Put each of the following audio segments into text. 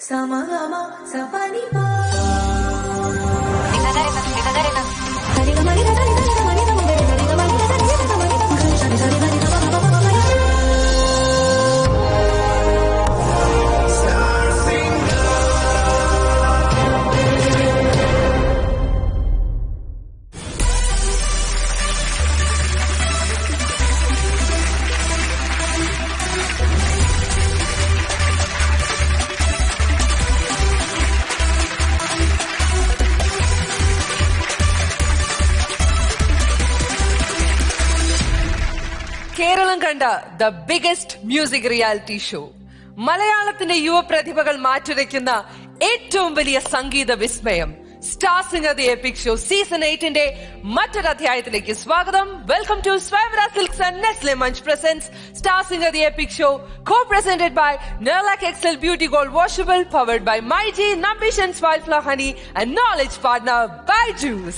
Samagama Sapanipa Harigamani Dadani Dadamani Damani Harigamani Dadani Dadamani Krishna Harigamani Dadamani Kerala കണ്ട the biggest music reality show മലയാളത്തിന്റെ യുവപ്രതിഭകൾ മാറ്റുരയ്ക്കുന്ന ഏറ്റവും വലിയ സംഗീത വിസ്മയം star singer the epic show season എയ്റ്റിന്റെ മറ്റൊരു അധ്യായത്തിലേക്ക് സ്വാഗതം welcome to Swayamvara silks and Nestle Munch presents star singer the epic show co presented by നെർലാക് excel beauty gold washable powered by my G Nambisans വൈൽഫ്ല honey and knowledge partner Byju's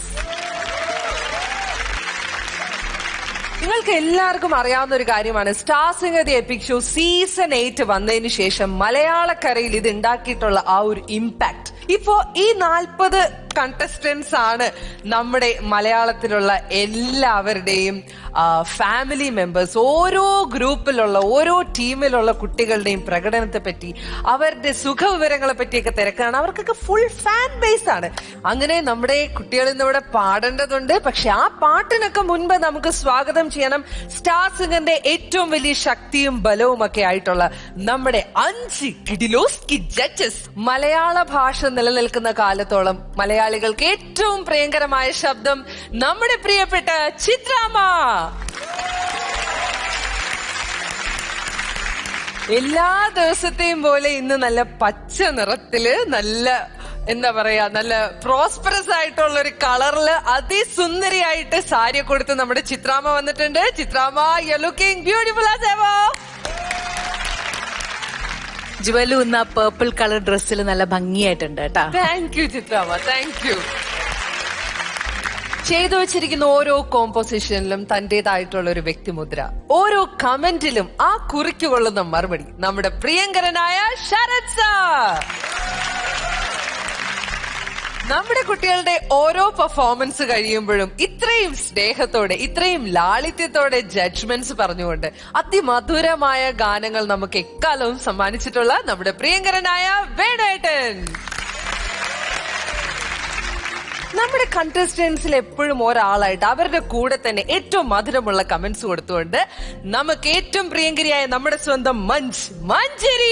നിങ്ങൾക്ക് എല്ലാവർക്കും അറിയാവുന്ന ഒരു കാര്യമാണ് star singer the epic show season eight വന്നതിന് ശേഷം മലയാളക്കരയിൽ ഇത് ഉണ്ടാക്കിയിട്ടുള്ള ആ ഒരു ഇമ്പാക്ട് ഇപ്പോ ഈ നാൽപ്പത് കണ്ടസ്റ്റന്റ്സ് ആണ് നമ്മുടെ മലയാളത്തിലുള്ള എല്ലാവരുടെയും ഫാമിലി മെമ്പേഴ്സ് ഓരോ ഗ്രൂപ്പിലുള്ള ഓരോ ടീമിലുള്ള കുട്ടികളുടെയും പ്രകടനത്തെ പറ്റി അവരുടെ സുഖവിവരങ്ങളെ പറ്റിയൊക്കെ തിരക്കാണ് അവർക്കൊക്കെ ഫുൾ ഫാൻ ബേസ് ആണ് അങ്ങനെ നമ്മുടെ കുട്ടികൾ ഇന്നിവിടെ പാടേണ്ടതുണ്ട് പക്ഷെ ആ പാട്ടിനൊക്കെ മുൻപ് നമുക്ക് സ്വാഗതം ചെയ്യണം സ്റ്റാർ സിംഗറിന്റെ ഏറ്റവും വലിയ ശക്തിയും ബലവും ഒക്കെ ആയിട്ടുള്ള നമ്മുടെ അഞ്ച് കിഡിലോസ്കി ജഡ്ജസ് മലയാള ഭാഷ നിലനിൽക്കുന്ന കാലത്തോളം മലയാളികൾക്ക് ഏറ്റവും പ്രിയങ്കരമായ ശബ്ദം നമ്മുടെ പ്രിയപ്പെട്ട ചിത്രാമ്മ എല്ലാ ദിവസത്തെയും പോലെ ഇന്ന് നല്ല പച്ച നിറത്തില് നല്ല എന്താ പറയാ നല്ല പ്രോസ്പെറസ് ആയിട്ടുള്ള ഒരു കളറില് അതിസുന്ദരിയായിട്ട് സാരി കൊടുത്ത് നമ്മുടെ ചിത്രാമ്മ വന്നിട്ടുണ്ട് ചിത്രാമ്മ you looking beautiful as ever jewel ഇന്ന് ആ പേർപ്പിൾ കളർ ഡ്രസ്സിൽ നല്ല ഭംഗിയായിട്ടുണ്ട് കേട്ടാ താങ്ക് യു ചിത്രാമ്മ താങ്ക് യു ചെയ്തു വെച്ചിരിക്കുന്ന ഓരോ കോമ്പോസിഷനിലും തന്റേതായിട്ടുള്ള ഒരു വ്യക്തിമുദ്ര ഓരോ കമന്റിലും ആ കുറിക്കുകൊള്ളുന്ന മറുപടി നമ്മുടെ പ്രിയങ്കരനായ ശരത് സാർ നമ്മുടെ കുട്ടികളുടെ ഓരോ പെർഫോമൻസ് കഴിയുമ്പോഴും ഇത്രയും സ്നേഹത്തോടെ ഇത്രയും ലാളിത്യത്തോടെ ജഡ്ജ്മെന്റ്സ് പറഞ്ഞുകൊണ്ട് അതിമധുരമായ ഗാനങ്ങൾ നമുക്ക് എക്കാലവും സമ്മാനിച്ചിട്ടുള്ള നമ്മുടെ പ്രിയങ്കരനായ വേണേട്ടൻ നമ്മുടെ കണ്ടസ്റ്റൻസിൽ എപ്പോഴും ഒരാളായിട്ട് അവരുടെ കൂടെ തന്നെ ഏറ്റവും മധുരമുള്ള കമന്റ്സ് കൊടുത്തുകൊണ്ട് നമുക്ക് ഏറ്റവും പ്രിയങ്കരിയായ നമ്മുടെ സ്വന്തം മഞ്ച് മഞ്ചരി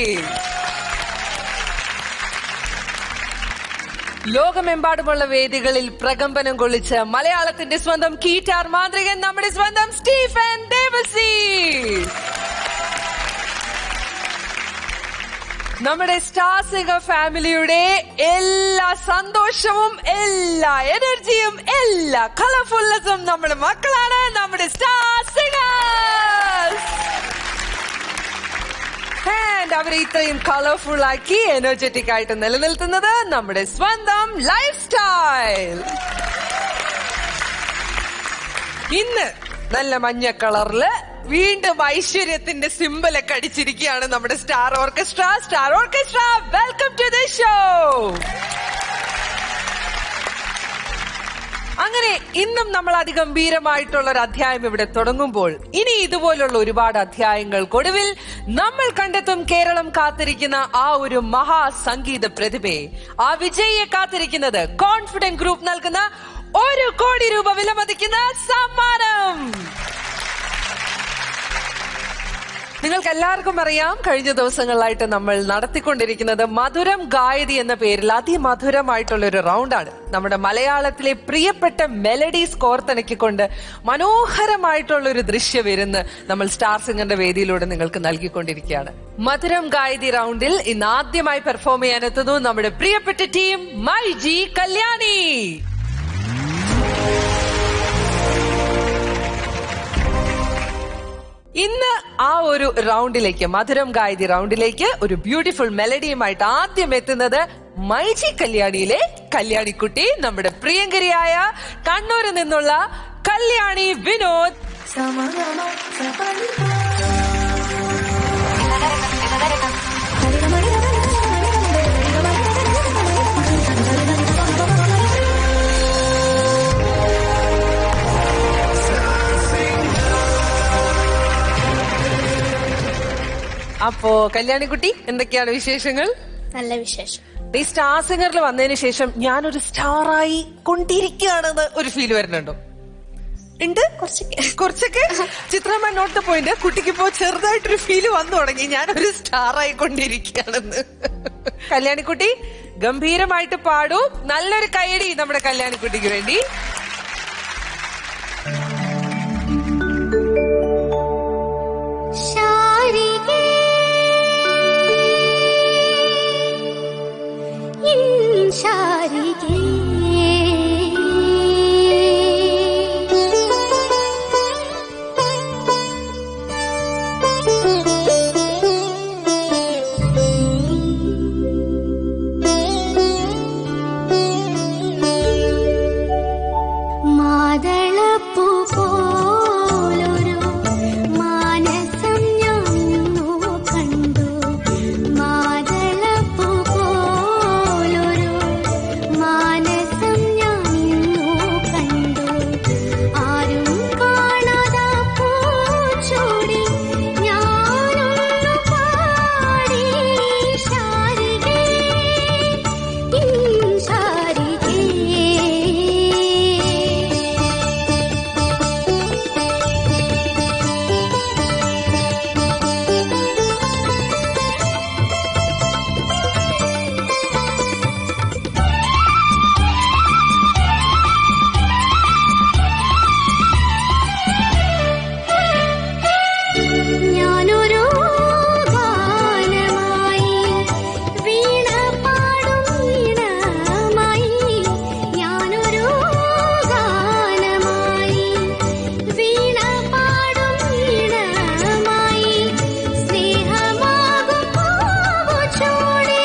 ലോകമെമ്പാടുമുള്ള വേദികളിൽ പ്രകമ്പനം കൊള്ളിച്ച് മലയാളത്തിന്റെ സ്വന്തം കീറ്റാർ മാന്ത്രികൻ നമ്മുടെ സ്വന്തം സ്റ്റീഫൻ ദേവസി നമ്മുടെ സ്റ്റാർ സിംഗർ ഫാമിലിയുടെ എല്ലാ സന്തോഷവും എല്ലാ എനർജിയും എല്ലാ കളർഫുൾനെസ്സും നമ്മുടെ മക്കളാണ് നമ്മുടെ സ്റ്റാർ സിംഗേഴ്സ് ആൻഡ് അവരെ ഇത്രയും കളർഫുൾ ആക്കി എനർജറ്റിക് ആയിട്ട് നിലനിർത്തുന്നത് നമ്മുടെ സ്വന്തം ലൈഫ് സ്റ്റൈൽ ഇന്ന് നല്ല മഞ്ഞ കളറില് വീണ്ടും ഐശ്വര്യത്തിന്റെ സിമ്പലൊക്കെ അടിച്ചിരിക്കുകയാണ് നമ്മുടെ star orchestra star orchestra welcome to the show അങ്ങനെ ഇന്നും നമ്മൾ അതിഗംഭീരമായിട്ടുള്ള ഒരു അധ്യായം ഇവിടെ തുടങ്ങുമ്പോൾ ഇനി ഇതുപോലുള്ള ഒരുപാട് അധ്യായങ്ങൾക്കൊടുവിൽ നമ്മൾ കണ്ടെത്തും കേരളം കാത്തിരിക്കുന്ന ആ ഒരു മഹാസംഗീത പ്രതിഭയെ ആ വിജയിയെ കാത്തിരിക്കുന്നത് കോൺഫിഡന്റ് ഗ്രൂപ്പ് നൽകുന്ന ഒരു കോടി രൂപ വിലമതിക്കുന്ന സമ്മാനം നിങ്ങൾക്ക് എല്ലാവർക്കും അറിയാം കഴിഞ്ഞ ദിവസങ്ങളിലായിട്ട് നമ്മൾ നടത്തിക്കൊണ്ടിരിക്കുന്നത് മധുരം ഗായതി എന്ന പേരിൽ അതിമധുരമായിട്ടുള്ള ഒരു റൗണ്ടാണ് നമ്മുടെ മലയാളത്തിലെ പ്രിയപ്പെട്ട മെലഡീസ് കോർത്തിണക്കിക്കൊണ്ട് മനോഹരമായിട്ടുള്ള ഒരു ദൃശ്യവിരുന്ന് നമ്മൾ സ്റ്റാർ സിംഗറിന്റെ വേദിയിലൂടെ നിങ്ങൾക്ക് നൽകിക്കൊണ്ടിരിക്കുകയാണ് മധുരം ഗായതി റൗണ്ടിൽ ഇന്ന് ആദ്യമായി പെർഫോം ചെയ്യാൻ എത്തുന്നു നമ്മുടെ പ്രിയപ്പെട്ട ടീം മൈ ജി കല്യാണി ഇന്ന് ആ ഒരു റൗണ്ടിലേക്ക് മധുരം ഗായതി റൗണ്ടിലേക്ക് ഒരു ബ്യൂട്ടിഫുൾ മെലഡിയുമായിട്ട് ആദ്യം എത്തുന്നത് മൈജി കല്യാണിയിലെ കല്യാണിക്കുട്ടി നമ്മുടെ പ്രിയങ്കരിയായ കണ്ണൂരിൽ നിന്നുള്ള Kalyani Vinod Samagama Sapanipa Harigamani Dadani Dadamani അപ്പോ കല്യാണിക്കുട്ടി എന്തൊക്കെയാണ് വിശേഷങ്ങൾ നല്ല വിശേഷം ഈ സ്റ്റാർ സിംഗറിൽ വന്നതിന് ശേഷം ഞാനൊരു സ്റ്റാറായി കൊണ്ടിരിക്കുകയാണെന്ന് ഒരു ഫീൽ വരുന്നുണ്ടോ ഉണ്ട് കുറച്ചൊക്കെ കുറച്ചൊക്കെ ചിത്രമ്മ നോട്ട് പോയിന്റ് കുട്ടിക്ക് ഇപ്പോ ചെറുതായിട്ടൊരു ഫീല് വന്നു തുടങ്ങി ഞാനൊരു സ്റ്റാർ ആയിക്കൊണ്ടിരിക്കുകയാണെന്ന് കല്യാണിക്കുട്ടി ഗംഭീരമായിട്ട് പാടൂ നല്ലൊരു കൈയടി നമ്മുടെ കല്യാണിക്കുട്ടിക്ക് വേണ്ടി ശാരികേ ഇൻ ശാരികേ മാതളപ്പൂ പോലൊരു മാനസം ഞാനിന്നു കണ്ടു മാതളപ്പൂ പോലൊരു മാനസം ഞാനിന്നു കണ്ടു ആരും കാണാതെ പൂച്ചൂടി ഞാനൊന്നു പാടി ശാരികേ ഇൻ ശാരികേ ഞാനൊരു ഗാനമായി വീണ പാടും വീണമായി ഞാനൊരു ഗാനമായി വീണ പാടും വീണമായി സ്നേഹമാകും പൂവു ചൂടി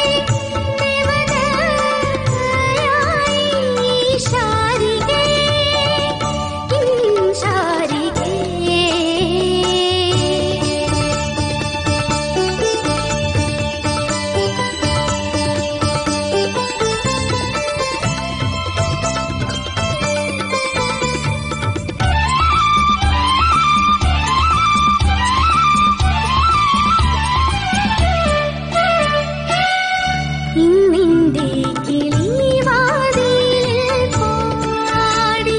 ദേവതയായി ശാരികേ ഇൻ ശാരികേ ഇന്നിന്റെ കിളിവാതിലിൽ പാടി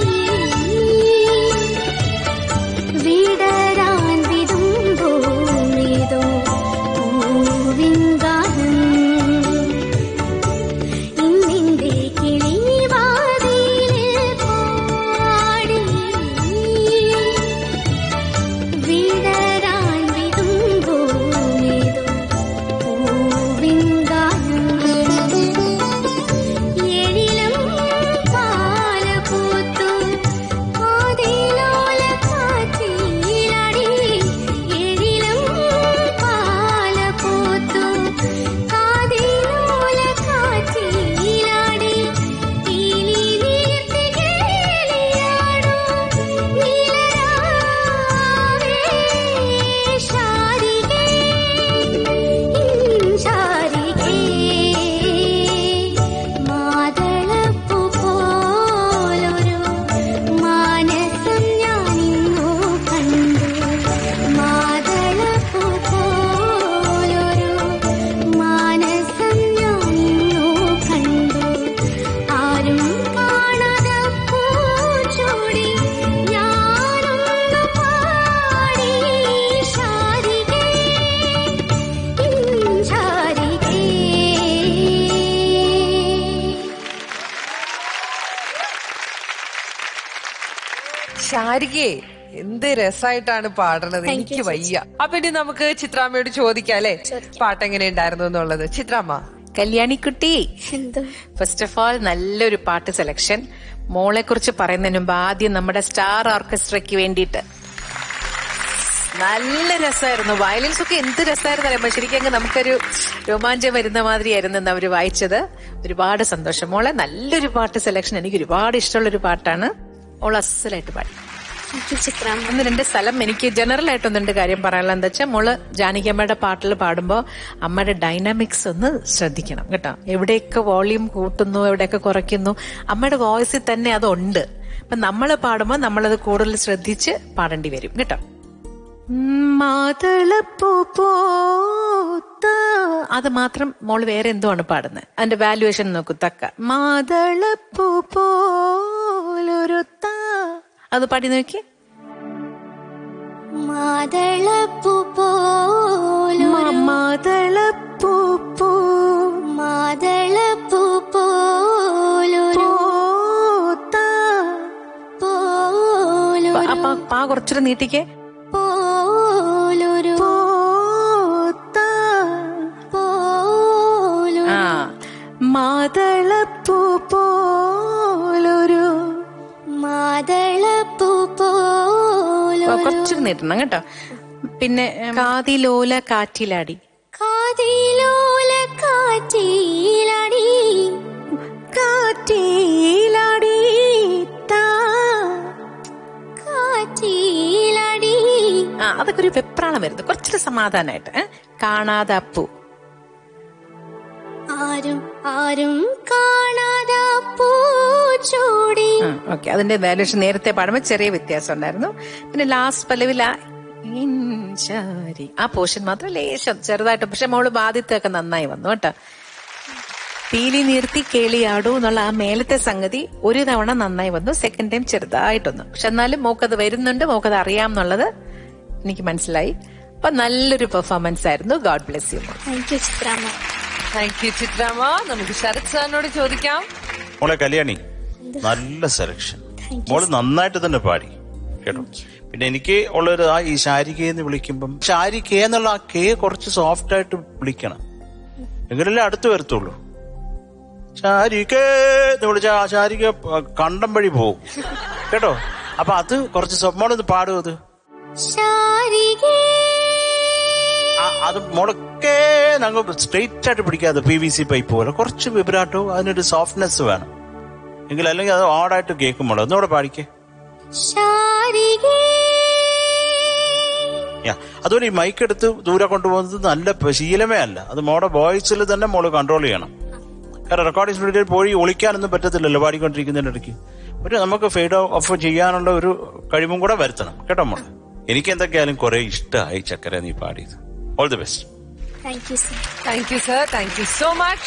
വിടരാൻ വിതുമ്പോളിതോ പൂവിൻകാലം ഇന്നിന്റെ കിളിവാതിലിൽ പാടി വിടരാൻ വിതുമ്പോളിതോ പൂവിൻകാലം എഴിലും പാലപൂത്തു ആദിലോല കാറ്റിലാടി എഴിലും പാലപൂത്തു ആദിലോല കാറ്റിലാടി പീലി നീർത്തികേലിയാടും നീലരാവേ ശാരികേ ശാരികേ മാതളപ്പൂ പോലൊരു മാനസം ഞാനിന്നു കണ്ടു മാതളപ്പൂ പോലൊരു മാനസം ഞാനിന്നു കണ്ടു ആരും കാണാതെ പൂച്ചൂടി ഞാനൊന്നു പാടി ശാരികേ ഇൻ ശാരികേ ശാരികേ എന്ത് രസമായിട്ടാണ് പാടണത് Thank എനിക്ക് you, വയ്യ അപ്പൊ ഇനി നമുക്ക് ചിത്രാമ്മയോട് ചോദിക്കാം അല്ലെ ചോദിക്കാം. പാട്ട് എങ്ങനെ ഉണ്ടായിരുന്നു എന്നുള്ളത് ചിത്രാമ്മ കല്യാണിക്കുട്ടി എന്തോ ഫസ്റ്റ് ഓഫ് ഓൾ നല്ലൊരു പാട്ട് സെലക്ഷൻ മോളെ കുറിച്ച് പറയുന്നതിന് മുമ്പ് ആദ്യം നമ്മുടെ സ്റ്റാർ ഓർക്കസ്ട്രയ്ക്ക് വേണ്ടിയിട്ട് നല്ല രസമായിരുന്നു വയലിൻസ് ഒക്കെ എന്ത് രസമായിരുന്നു അറിയാമോ ശരിക്കും അങ്ങ് നമുക്കൊരു രോമാഞ്ചം വരുന്ന മാതിരിയായിരുന്നു ഇന്ന് അവര് വായിച്ചത് ഒരുപാട് സന്തോഷം മോളെ നല്ലൊരു പാട്ട് സെലക്ഷൻ എനിക്ക് ഒരുപാട് ഇഷ്ടമുള്ള ഒരു പാട്ടാണ് മോൾ അസലായിട്ട് പാടി എനിക്ക് ചിത്രാമ്മ ഒന്ന് രണ്ട് സ്ഥലം എനിക്ക് ജനറൽ ആയിട്ട് ഒന്ന് രണ്ട് കാര്യം പറയാനുള്ള എന്താ വെച്ചാൽ മോള് ജാനകിയമ്മയുടെ പാട്ടിൽ പാടുമ്പോൾ അമ്മയുടെ ഡൈനാമിക്സ് ഒന്ന് ശ്രദ്ധിക്കണം കേട്ടോ എവിടെയൊക്കെ വോളിയം കൂട്ടുന്നു എവിടെയൊക്കെ കുറയ്ക്കുന്നു അമ്മയുടെ വോയിസിൽ തന്നെ അതുണ്ട് അപ്പൊ നമ്മൾ പാടുമ്പോൾ നമ്മളത് കൂടുതൽ ശ്രദ്ധിച്ച് പാടേണ്ടി വരും കേട്ടോ മാതളപ്പൂ പൂത്ത അത് മാത്രം മോള് വേറെ എന്തോ ആണ് പാടുന്നത് അതിന്റെ വാല്യുവേഷൻ നോക്കൂ തക്ക മാതളപ്പൂ പോലൊരു താ അത് പാടി നോക്കി മാതളപ്പൂ പോലു മാതളപ്പൂ പൂ മാതളപ്പൂ പോലൊരു പൂത്ത പോലൊരു അപ്പൊ പാ കുറച്ചൊരു നീട്ടിക്കേ പോലൊരു പൂത്ത പോലൊരു ആ മാതളപ്പൂ പോലൊരു മാതളപ്പൂ പോലൊരു കുറച്ചൊരു നീട്ടണം കേട്ടോ പിന്നെ ഉം, കാതിലോല കാറ്റിലാടി കാതിലോല കാറ്റിലടി കാറ്റിലാടി താ. കാറ്റിലടി ആ അതൊക്കെ ഒരു വെപ്രാളം വരുന്നത് കുറച്ചൊരു സമാധാനമായിട്ട് ഏ? കാണാതെ അപ്പു ആരും ആരും കാണാതെ പൂച്ചോടി ഓക്കെ അതിന്റെ വാല്യൂഷൻ നേരത്തെ പാടുമ്പോൾ ചെറിയ വ്യത്യാസം ഉണ്ടായിരുന്നു പിന്നെ ലാസ്റ്റ് പല്ലവിൽ ആ ഇൻശാരി ആ പോർഷൻ മാത്രം ലേശം ചെറുതായിട്ട് പക്ഷെ മോള് ബാധ്യത്തൊക്കെ നന്നായി വന്നു കേട്ടോ പീലി നിർത്തി കേളിയാടൂ എന്നുള്ള ആ മേലത്തെ സംഗതി ഒരു തവണ നന്നായി വന്നു സെക്കൻഡ് ടൈം ചെറുതായിട്ടൊന്നു പക്ഷെ എന്നാലും മോക്കത് വരുന്നുണ്ട് മോക്കത് അറിയാം എന്നുള്ളത് എനിക്ക് മനസ്സിലായി അപ്പൊ നല്ലൊരു പെർഫോമൻസ് ആയിരുന്നു god bless you thank you ചിത്രാമ്മ താങ്ക് യു ചിത്രാമ നമുക്ക് ശരത് സാറിനോട് ചോദിക്കാം മോളെ കല്യാണി നല്ല സെലക്ഷൻ മോള് നന്നായിട്ട് തന്നെ പാടി കേട്ടോ പിന്നെ എനിക്ക് ഉള്ളൊരു ആ ഈ ശാരിക എന്ന് വിളിക്കുമ്പം ശാരിക എന്നുള്ള ആ കെ കുറച്ച് സോഫ്റ്റ് ആയിട്ട് വിളിക്കണം എങ്കിലല്ലേ അടുത്ത് വരത്തുള്ളൂ ശാരിക എന്ന് വിളിച്ച ആ ശാരിക കണ്ടം വഴി പോവും കേട്ടോ അപ്പൊ അത് കുറച്ച് സ്വ- മോളൊന്ന് പാടും അത് ശാരികേ ആ, അത് മുളക്കെ ഞങ്ങൾ സ്ട്രെയിറ്റ് ആയിട്ട് പിടിക്കാതെ പി വി സി പൈപ്പ് പോലെ കുറച്ച് വിഭരാട്ടവും അതിനൊരു സോഫ്റ്റ്നെസ് വേണം എങ്കിൽ അല്ലെങ്കിൽ അത് ഓടായിട്ട് കേൾക്കുമ്പോൾ ഒന്നുകൂടെ പാടിക്കേ ശാരികേ യാ അതുപോലെ ഈ മൈക്ക് എടുത്ത് ദൂരെ കൊണ്ടുപോകുന്നത് നല്ല പ- ശീലമേ അല്ല അത് മോടെ വോയിസിൽ തന്നെ മോള് കൺട്രോൾ ചെയ്യണം കാരണം റെക്കോർഡിംഗ് സ്റ്റുഡിയോയിൽ പോയി ഒളിക്കാനൊന്നും പറ്റത്തില്ലല്ലോ പാടിക്കൊണ്ടിരിക്കുന്നതിന്റെ ഇടയ്ക്ക് ഒരു നമുക്ക് ഫെയ്ഡ് ഓഫ് ചെയ്യാനുള്ള ഒരു കഴിവും കൂടെ വരുത്തണം കേട്ടോ മോളെ എനിക്ക് എന്തൊക്കെയായാലും കുറെ ഇഷ്ടമായി ചക്കര നീ പാടിയത് all the best thank you sir thank you sir thank you so much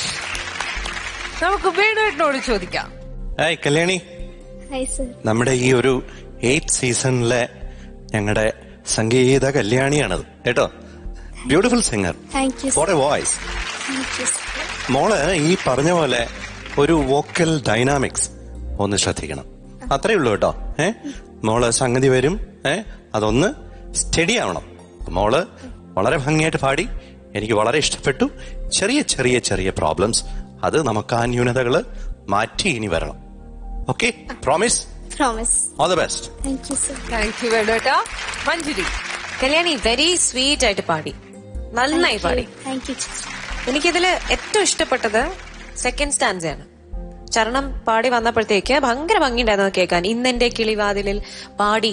നമുക്ക് വേണുവേട്ടനോട് ചോദിക്കാം ഹായ് കല്യാണി ഹായ് സർ നമ്മുടെ ഈ ഒരു എയ്റ്റ് സീസണിലെ ഞങ്ങളുടെ സംഗീത കല്യാണിയാണത് കേട്ടോ beautiful singer thank you for a voice thank you sir മോള് ഈ പറഞ്ഞ പോലെ ഒരു വോക്കൽ ഡൈനാമിക്സ് ഒന്ന് ശ്രദ്ധിക്കണം അത്രേ ഉള്ളൂ കേട്ടോ ഏ മോള് സംഗതി വരും ഏ അതൊന്ന് സ്റ്റഡി ആവണം മോള് വളരെ ഭംഗിയായിട്ട് പാടി എനിക്ക് വളരെ ഇഷ്ടപ്പെട്ടു ചെറിയ ചെറിയ ചെറിയ പ്രോബ്ലംസ് അത് നമുക്ക് ആ ന്യൂനതകള് മാറ്റി ഇനി വരണം okay promise promise all the best thank you sir thank you വേണുവേട്ട മഞ്ജുരി കല്യാണി വെരി സ്വീറ്റ് ആയിട്ട് പാടി നന്നായി പാടി താങ്ക് യു ചിത്ര എനിക്കിതില് ഏറ്റവും ഇഷ്ടപ്പെട്ടത് സെക്കൻഡ് സ്റ്റാൻസയാണ് ചരണം പാടി വന്നപ്പോഴത്തേക്ക് ഭയങ്കര ഭംഗിയുണ്ടായിരുന്നു അത് കേൾക്കാൻ ഇന്നെന്റെ കിളിവാതിലിൽ പാടി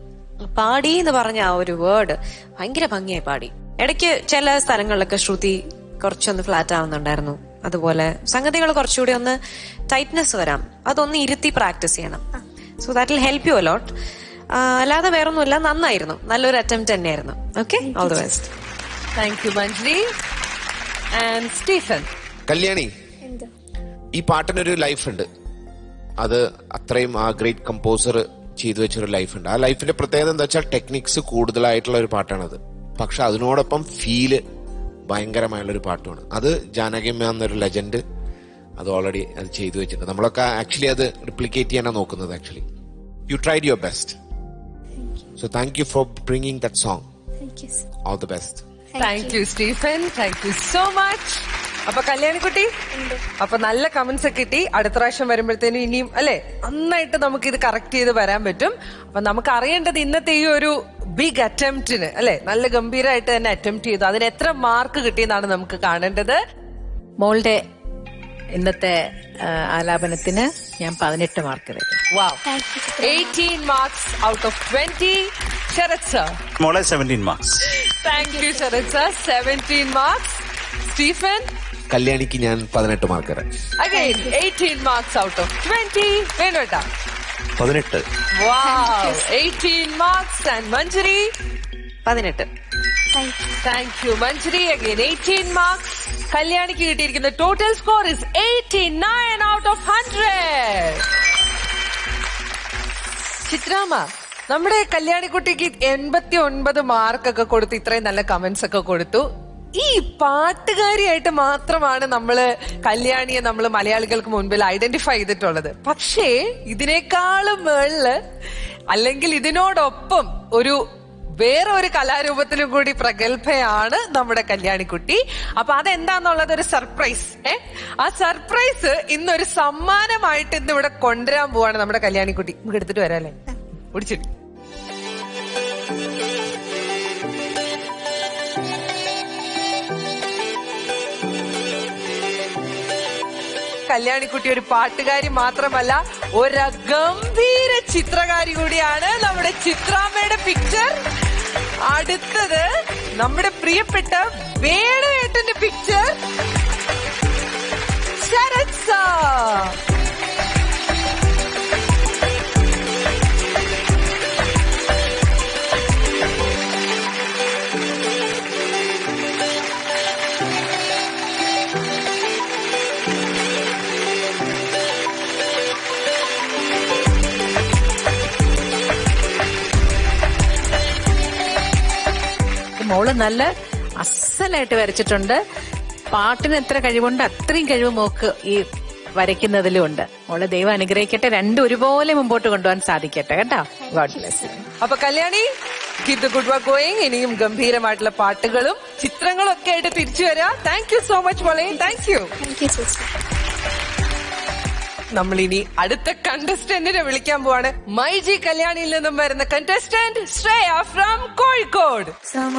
പാടി എന്ന് പറഞ്ഞ ആ ഒരു വേർഡ് ഭയങ്കര ഭംഗിയായി പാടി ഇടയ്ക്ക് ചില സ്ഥലങ്ങളിലൊക്കെ ശ്രുതി കുറച്ചൊന്ന് ഫ്ലാറ്റ് ആവുന്നുണ്ടായിരുന്നു അതുപോലെ സംഗതികൾ കുറച്ചുകൂടി ഒന്ന് ടൈറ്റ്നെസ് വരാം അതൊന്ന് ഇരുത്തി പ്രാക്ടീസ് ചെയ്യണം so that will help you a lot അല്ലാതെ വേറൊന്നുമില്ല നന്നായിരുന്നു നല്ലൊരു അറ്റംപ്റ്റ് തന്നെയായിരുന്നു okay all the best thank you Manjari and Stephen Kalyani എന്തോ ഈ പാട്ടിനൊരു ലൈഫ് ഉണ്ട് അത് അത്രയും ആ ഗ്രേറ്റ് കമ്പോസർ ചെയ്തു വെച്ചൊരു ലൈഫ് ഉണ്ട് ആ ലൈഫിന്റെ പ്രത്യേകത എന്താ വെച്ചാൽ ടെക്നിക്സ് കൂടുതലായിട്ടുള്ള ഒരു പാട്ടാണത് പക്ഷെ അതിനോടൊപ്പം ഫീല് ഭയങ്കരമായുള്ള ഒരു പാട്ടുമാണ് അത് ജാനകിയമ്മ എന്നൊരു ലെജൻഡ് അത് ഓൾറെഡി അത് ചെയ്തു വെച്ചിട്ടുണ്ട് നമ്മളൊക്കെ ആക്ച്വലി അത് റിപ്ലിക്കേറ്റ് ചെയ്യാനാണ് നോക്കുന്നത് actually you tried your best so thank you for bringing that song thank you sir all the best thank you Stephen thank you so much അപ്പൊ കല്യാണിക്കുട്ടി അപ്പൊ നല്ല കമന്റ്സ് ഒക്കെ കിട്ടി അടുത്ത പ്രാവശ്യം വരുമ്പോഴത്തേനും ഇനിയും അല്ലെ നന്നായിട്ട് നമുക്ക് ഇത് കറക്റ്റ് ചെയ്ത് വരാൻ പറ്റും അപ്പൊ നമുക്ക് അറിയേണ്ടത് ഇന്നത്തെ ഈ ഒരു ബിഗ് അറ്റംപ്റ്റിന് അല്ലെ നല്ല ഗംഭീരമായിട്ട് തന്നെ അറ്റംപ്റ്റ് ചെയ്തു അതിന് എത്ര മാർക്ക് കിട്ടിയെന്നാണ് നമുക്ക് കാണേണ്ടത് മോളുടെ ഇന്നത്തെ ആ, ആലാപനത്തിന് ഞാൻ പതിനെട്ട് മാർക്ക് തരും wow thank you Chithra eighteen marks out of twenty Sarath sir മോളെ seventeen marks thank you Sarath sir seventeen marks Stephen കല്യാണിക്ക് ഞാൻ പതിനെട്ട് മാർക്ക് തരാം again eighteen marks out of twenty വേണോട്ടാ പതിനെട്ട് Wow, 18 marks and Manjari പതിനെട്ട് thank you Manjari again eighteen marks കല്യാണിക്ക് കിട്ടിയിരിക്കുന്ന total score is eighty nine out of hundred ചിത്രാമ നമ്മുടെ കല്യാണിക്കുട്ടിക്ക് എൺപത്തി ഒൻപത് മാർക്കൊക്കെ കൊടുത്ത് ഇത്രയും നല്ല കമന്റ്സ് ഒക്കെ കൊടുത്തു ഈ പാട്ടുകാരിയായിട്ട് മാത്രമാണ് നമ്മള് കല്യാണിയെ നമ്മൾ മലയാളികൾക്ക് മുൻപിൽ ഐഡന്റിഫൈ ചെയ്തിട്ടുള്ളത് പക്ഷേ ഇതിനേക്കാളും മേളില് അല്ലെങ്കിൽ ഇതിനോടൊപ്പം ഒരു വേറെ ഒരു കലാരൂപത്തിലും കൂടി പ്രഗത്ഭയാണ് നമ്മുടെ കല്യാണിക്കുട്ടി അപ്പൊ അതെന്താന്നുള്ളത് ഒരു സർപ്രൈസ് ഏ ആ സർപ്രൈസ് ഇന്നൊരു സമ്മാനമായിട്ട് ഇന്ന് ഇവിടെ കൊണ്ടുവരാൻ പോവാണ് നമ്മുടെ കല്യാണിക്കുട്ടി നമുക്ക് എടുത്തിട്ട് വരാം അല്ലേ ഓടിച്ചിട്ട് കല്യാണിക്കുട്ടി ഒരു പാട്ടുകാരി മാത്രമല്ല ഒരു ഗംഭീര ചിത്രകാരി കൂടിയാണ് നമ്മുടെ ചിത്രാമ്മയുടെ പിക്ചർ അടുത്തത് നമ്മുടെ പ്രിയപ്പെട്ട വേണുവേട്ടന്റെ പിക്ചർ ശരത് സാർ മോള് നല്ല അസലായിട്ട് വരച്ചിട്ടുണ്ട് പാട്ടിന് എത്ര കഴിവുണ്ട് അത്രയും കഴിവ് മോക്ക് ഈ വരയ്ക്കുന്നതിലും ഉണ്ട് മോള് ദൈവം അനുഗ്രഹിക്കട്ടെ രണ്ടും ഒരുപോലെ മുമ്പോട്ട് കൊണ്ടുപോകാൻ സാധിക്കട്ടെ കേട്ടോ ഗോഡ് ബ്ലെസ് അപ്പൊ Kalyani keep the good work going ഇനിയും ഗംഭീരമായിട്ടുള്ള പാട്ടുകളും ചിത്രങ്ങളും ഒക്കെ ആയിട്ട് തിരിച്ചു വരാം താങ്ക് യു സോ മച്ച് മോളെ താങ്ക് യു താങ്ക് യു ചേച്ചി നമ്മൾ ഇനി അടുത്ത കണ്ടസ്റ്റന്റിനെ വിളിക്കാൻ പോവാണ് മൈജി കല്യാണിയിൽ നിന്നും വരുന്ന കണ്ടസ്റ്റന്റ് ശ്രേയ ഫ്രം കോഴിക്കോട്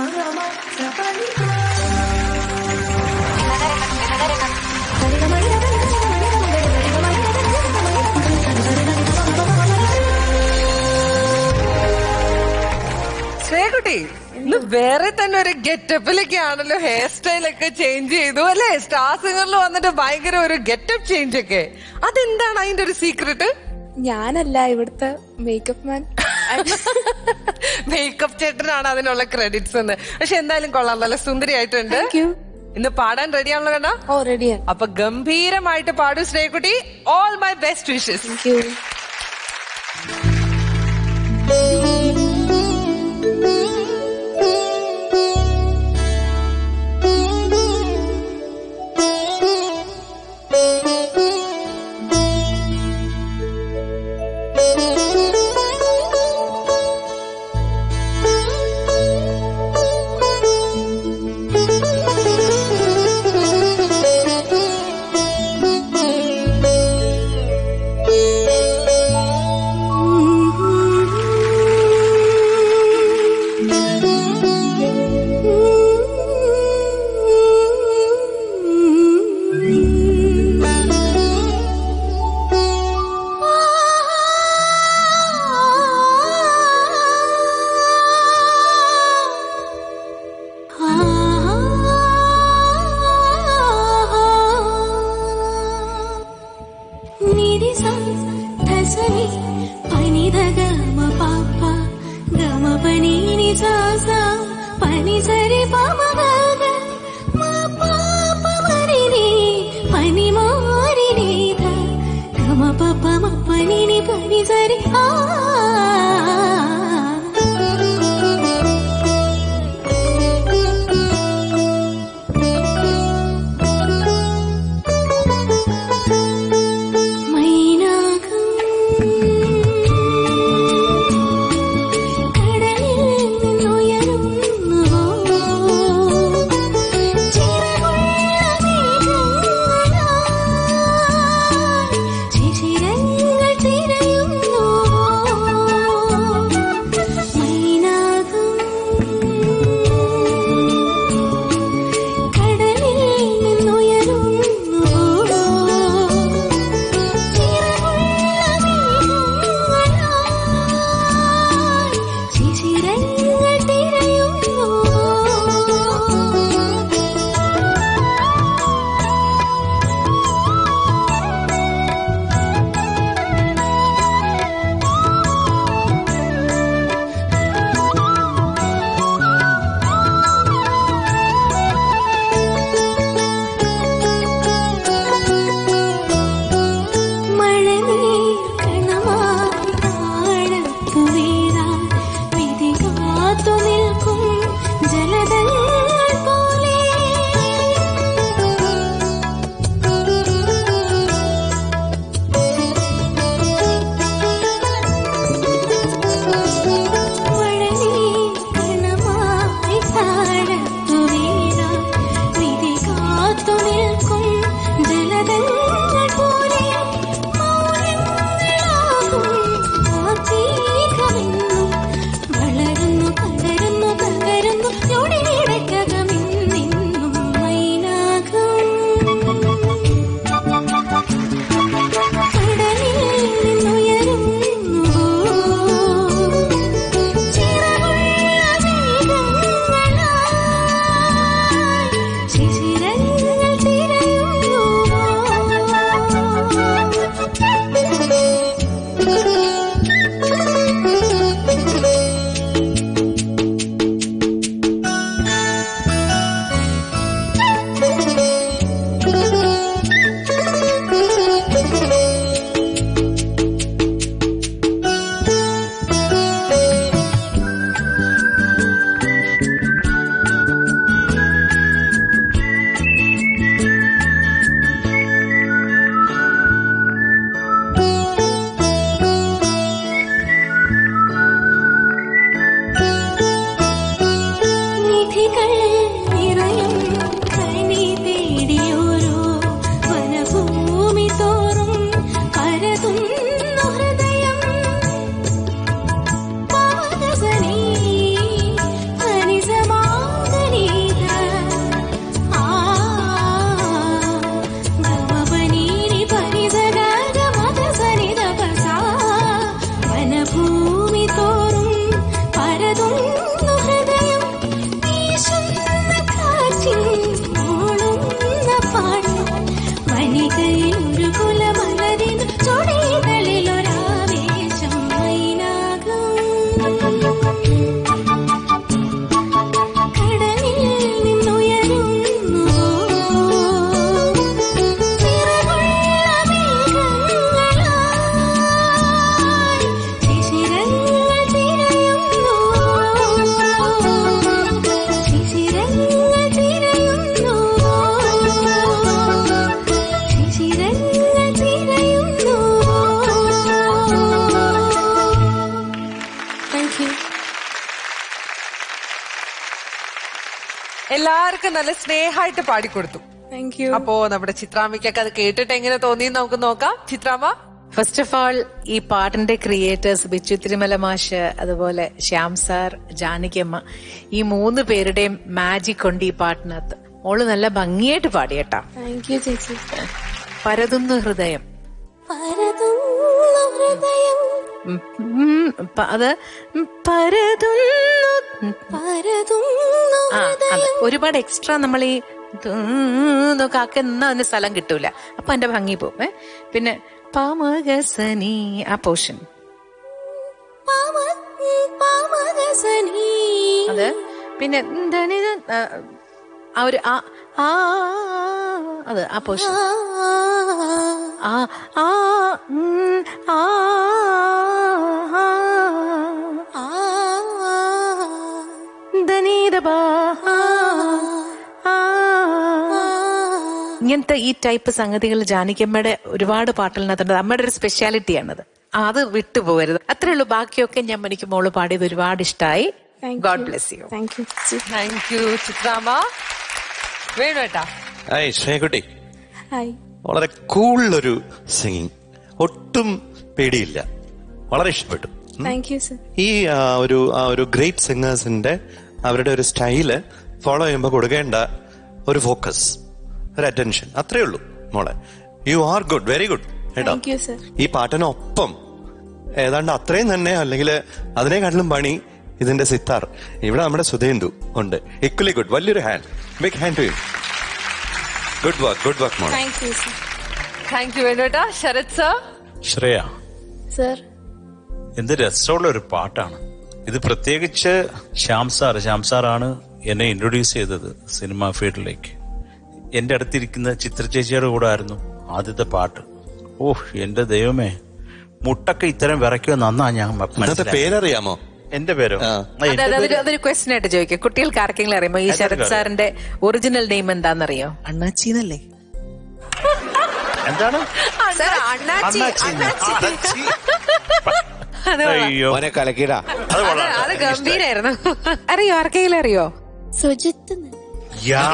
ശ്രേയക്കുട്ടി ഇന്ന് വേറെ തന്നെ ഒരു ഗെറ്റപ്പിലൊക്കെ ആണല്ലോ ഹെയർ സ്റ്റൈലൊക്കെ ചേഞ്ച് ചെയ്തു അല്ലെ സ്റ്റാർ സിംഗറിൽ വന്നിട്ട് ഭയങ്കര ഒരു ഗെറ്റപ്പ് ചേഞ്ച് ഒക്കെ അതെന്താണ് അതിന്റെ ഒരു സീക്രട്ട് ഞാനല്ല ഇവിടുത്തെ മേക്കപ്പ് മാൻ മേക്കപ്പ് ചേട്ടനാണ് അതിനുള്ള ക്രെഡിറ്റ്സ് എന്ന് പക്ഷെ എന്തായാലും കൊള്ളാം നല്ല സുന്ദരിയായിട്ടുണ്ട് താങ്ക് യു ഇന്ന് പാടാൻ റെഡിയാണല്ലോ കണ്ണാ ഓ റെഡിയാണ് അപ്പൊ ഗംഭീരമായിട്ട് പാടൂ ശ്രേയക്കുട്ടി all my best wishes thank you పని సరి పమగ మా పాప మరిని పని మారిని గమ పప పని పని సరి ఆ மைனாகம் കടലിൽ നിന്നുയരുന്നുവോ ചിറകുള്ള മേഘങ്ങളാൽ ശിശിരങ്ങൾ തിരയുന്നുവോ നിധികൾ നിറയും കനി തേടിയോരോ വനഭൂമി തോറും പരതുന്നു ഹൃദയം പാവകസനീ അനിസമാഗനീത ആ ഗമപനീനി പരിസഗഗ മദസനിത പസാ വനഭൂമി തോറും പരതുന്നു ഹൃദയം വീശുന്ന കാറ്റിൻ മൂളുന്ന പാട്ട് വനികയിൽ ഒരു കുലമലരിന് ചൊടികളിലൊരാവേശം മൈനാകും കടലിൽ നിന്നുയരുന്നു ചിറകുള്ള മേഘങ്ങളായി ശിശിരങ്ങൾ തിരയുന്നു ശിശിരങ്ങൾ തിരയുന്നു ശിശിരങ്ങൾ തിരയുന്നു താങ്ക് യു എല്ലാവർക്കും നല്ല സ്നേഹമായിട്ട് പാടിക്കൊടുത്തു താങ്ക് യു അപ്പോ നമ്മുടെ ചിത്രാമ്മയ്ക്കൊക്കെ അത് കേട്ടിട്ട് എങ്ങനെ തോന്നി നമുക്ക് നോക്കാം ചിത്രാമ്മ ഫസ്റ്റ് ഓഫ് ഓൾ ഈ പാട്ടിന്റെ ക്രിയേറ്റേഴ്സ് ബിച്ചു തിരുമല മാഷ് അതുപോലെ ശ്യാം സാർ ജാനകിയമ്മ ഈ മൂന്ന് പേരുടെയും മാജിക് ഉണ്ട് ഈ പാട്ടിനകത്ത് മോള് നല്ല ഭംഗിയായിട്ട് പാടിയേട്ടാ താങ്ക് യു ചേച്ചി പരതുന്നു ഹൃദയം പരതുന്ന ഹൃദയം ഉം, ഉം, പ- അത് ഉം, പരതുന്നു പരതുന്ന ആ അതെ ഒരുപാട് എക്സ്ട്രാ നമ്മൾ ഈ എന്നൊക്കെ ആക്കുന്ന അതിന് സ്ഥലം കിട്ടൂല അപ്പൊ അതിന്റെ ഭംഗി പോവും ഏ പിന്നെ പാമകസനി ആ പോർഷൻ പാവ- പാവകസനീ. അത് പിന്നെ എന്താണ് ഇത്? ആ, ആ ഒരു ആ ആ അത് ആ പോർഷൻ ആ ആ ഉം, ആ ആ, ആ, ദനീദ ബാ, ആ, ആ. ഇങ്ങനത്തെ ഈ ടൈപ്പ് സംഗതികൾ ജാനകിയമ്മയുടെ ഒരുപാട് പാട്ടുകളിനകത്തുണ്ട് അമ്മയുടെ ഒരു സ്പെഷ്യാലിറ്റിയാണത് അത് വിട്ടുപോകരുത് അത്രേ ഉള്ളൂ ബാക്കിയൊക്കെ ഞാൻ എനിക്ക് മോള് പാടിയത് ഒരുപാട് ഇഷ്ടമായി god bless you thank you ചേച്ചി താങ്ക് യു ചിത്രാമ്മ വേണു ഏട്ടാ ഹായ് ശ്രേയക്കുട്ടി ഹായ് വളരെ കൂളൊരു സിംഗിങ് ഒട്ടും പേടിയില്ല വളരെ ഇഷ്ടപ്പെട്ടു ഉം. താങ്ക് യു സർ ഈ ആ, ഒരു ആ ഒരു ഗ്രേറ്റ് സിംഗേഴ്സിന്റെ അവരുടെ ഒരു സ്റ്റൈല് ഫോളോ ചെയ്യുമ്പോൾ കൊടുക്കേണ്ട ഒരു ഫോക്കസ് ഒരു അറ്റൻഷൻ അത്രേ ഉള്ളൂ മോളെ you are good very good കേട്ടോ താങ്ക് യു സർ ഈ പാട്ടിനൊപ്പം ഏതാണ്ട് അത്രയും തന്നെ അല്ലെങ്കിൽ അതിനെക്കാട്ടിലും പണി ഇതിന്റെ സിത്താർ ഇവിടെ നമ്മുടെ സുധേന്ദു ഉണ്ട് ഇക്വലി ഗുഡ് വലിയൊരു hand big hand to you good work good work മോളെ thank you sir thank you Venu ഏട്ടാ ശരത് സർ ശ്രേയ സർ എന്ത് രസമുള്ള ഒരു പാട്ടാണ് ഇത് പ്രത്യേകിച്ച് ശ്യാം സാർ ശ്യാം സാറാണ് എന്നെ ഇൻട്രൊഡ്യൂസ് ചെയ്തത് സിനിമ ഫീൽഡിലേക്ക് എന്റെ അടുത്തിരിക്കുന്ന ചിത്ര ചേച്ചിയുടെ കൂടെ ആയിരുന്നു ആദ്യത്തെ പാട്ട് ഓഹ് എന്റെ ദൈവമേ മുട്ടൊക്കെ ഇത്തരം വിറയ്ക്കുമെന്ന് അന്നാ ഞാൻ ഇന്നത്തെ മനസ്സിലായത്. പേരറിയാമോ എന്റെ പേരോ ആ. ആ, എന്റെ അതായത് അതൊരു പേര് അതൊരു ക്വസ്റ്റ്യൻ ആയിട്ട് ചോദിക്കാം കുട്ടികൾക്ക് ആർക്കെങ്കിലും അറിയുമോ ഈ ശരത് എല്ലാവർക്കും സാറിന്റെ ഒറിജിനൽ നെയിം എന്താണെന്നറിയോ അണ്ണാച്ചി എന്നല്ലേ എന്താണ് സാർ അണ്ണാച്ചി അണ്ണാച്ചി. അണ്ണാച്ചി. അയ്യോ മോനെ കലക്കിടാ അത് കൊള്ളാം അത് അത് ഗംഭീരായിരുന്നു അറിയോ ആർക്കെങ്കിലും അറിയോ സുജിത്ത് യാ.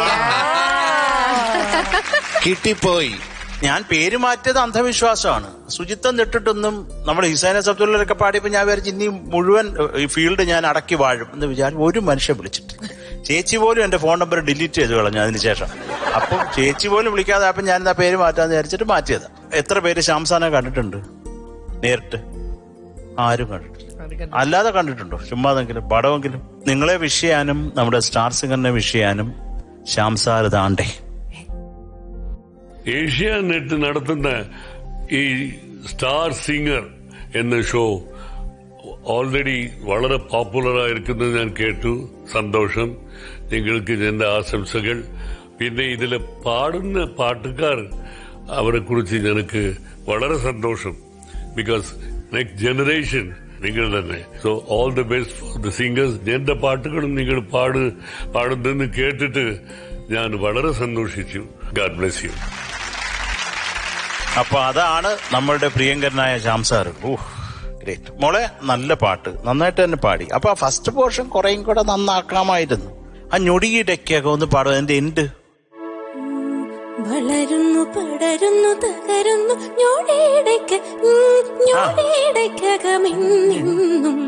കിട്ടിപ്പോയി ഞാൻ പേര് മാറ്റിയത് അന്ധവിശ്വാസമാണ് ശുചിത്വം നെട്ടിട്ടൊന്നും നമ്മുടെ ഹിസൈന സബ്ദുള്ളൊക്കെ പാടിയപ്പോ ഞാൻ വിചാരിച്ചു ഇനി മുഴുവൻ ഏഹ്, ഈ ഫീൽഡ് ഞാൻ അടക്കി വാഴും എന്ന് വിചാരിച്ചു ഒരു മനുഷ്യൻ വിളിച്ചിട്ട് ചേച്ചി പോലും എന്റെ ഫോൺ നമ്പർ ഡിലീറ്റ് ചെയ്ത് കളഞ്ഞു അതിനുശേഷം അപ്പം ചേച്ചി പോലും വിളിക്കാതെ അപ്പം ഞാൻ എന്നാ പേര് മാറ്റാന്ന് വിചാരിച്ചിട്ട് മാറ്റിയത് എത്ര പേര് ശ്യാംസാനെ കണ്ടിട്ടുണ്ട് നേരിട്ട് ആരും കണ്ടിട്ടില്ല അല്ലാതെ കണ്ടിട്ടുണ്ടോ ചുമ്മാതെങ്കിലും പടമെങ്കിലും നിങ്ങളെ വിഷ് ചെയ്യാനും നമ്മുടെ സ്റ്റാർ സിംഗറിനെ വിഷ് ചെയ്യാനും ശ്യാം സാർ ദാണ്ടേ ഏഷ്യാനെറ്റ് നടത്തുന്ന ഈ സ്റ്റാർ സിംഗർ എന്ന ഷോ ഓൾറെഡി വളരെ പോപ്പുലർ ആയിരിക്കുന്നത് ഞാൻ കേട്ടു സന്തോഷം നിങ്ങൾക്ക് എന്റെ ആശംസകൾ പിന്നെ ഇതിൽ പാടുന്ന പാട്ടുകാർ അവരെ കുറിച്ച് എനിക്ക് വളരെ സന്തോഷം ബിക്കോസ് നെക്സ്റ്റ് ജനറേഷൻ നിങ്ങൾ തന്നെ so all the best for the singers എന്റെ പാട്ടുകളും നിങ്ങൾ പാട് പാടുന്നെന്ന് കേട്ടിട്ട് ഞാൻ വളരെ സന്തോഷിച്ചു ഗാഡ് ബ്ലെസ് യു അപ്പൊ അതാണ് നമ്മളുടെ പ്രിയങ്കരനായ ശ്യാം സാർ ഊഹ് ഗ്രേറ്റ് മോളെ നല്ല പാട്ട് നന്നായിട്ട് തന്നെ പാടി അപ്പൊ ഫസ്റ്റ് പോർഷൻ കുറേയും കൂടെ നന്നാക്കാമായിരുന്നു ആ ഞൊടിയിടയ്ക്കൊക്കെ ഒന്ന് പാടും അതിന്റെ എൻഡ് വളരുന്നു പടരുന്നു തകരുന്നു ഞൊടിയിടയ്ക്ക് ഉം, ഞൊടിയിടയ്ക്കകമെന്നും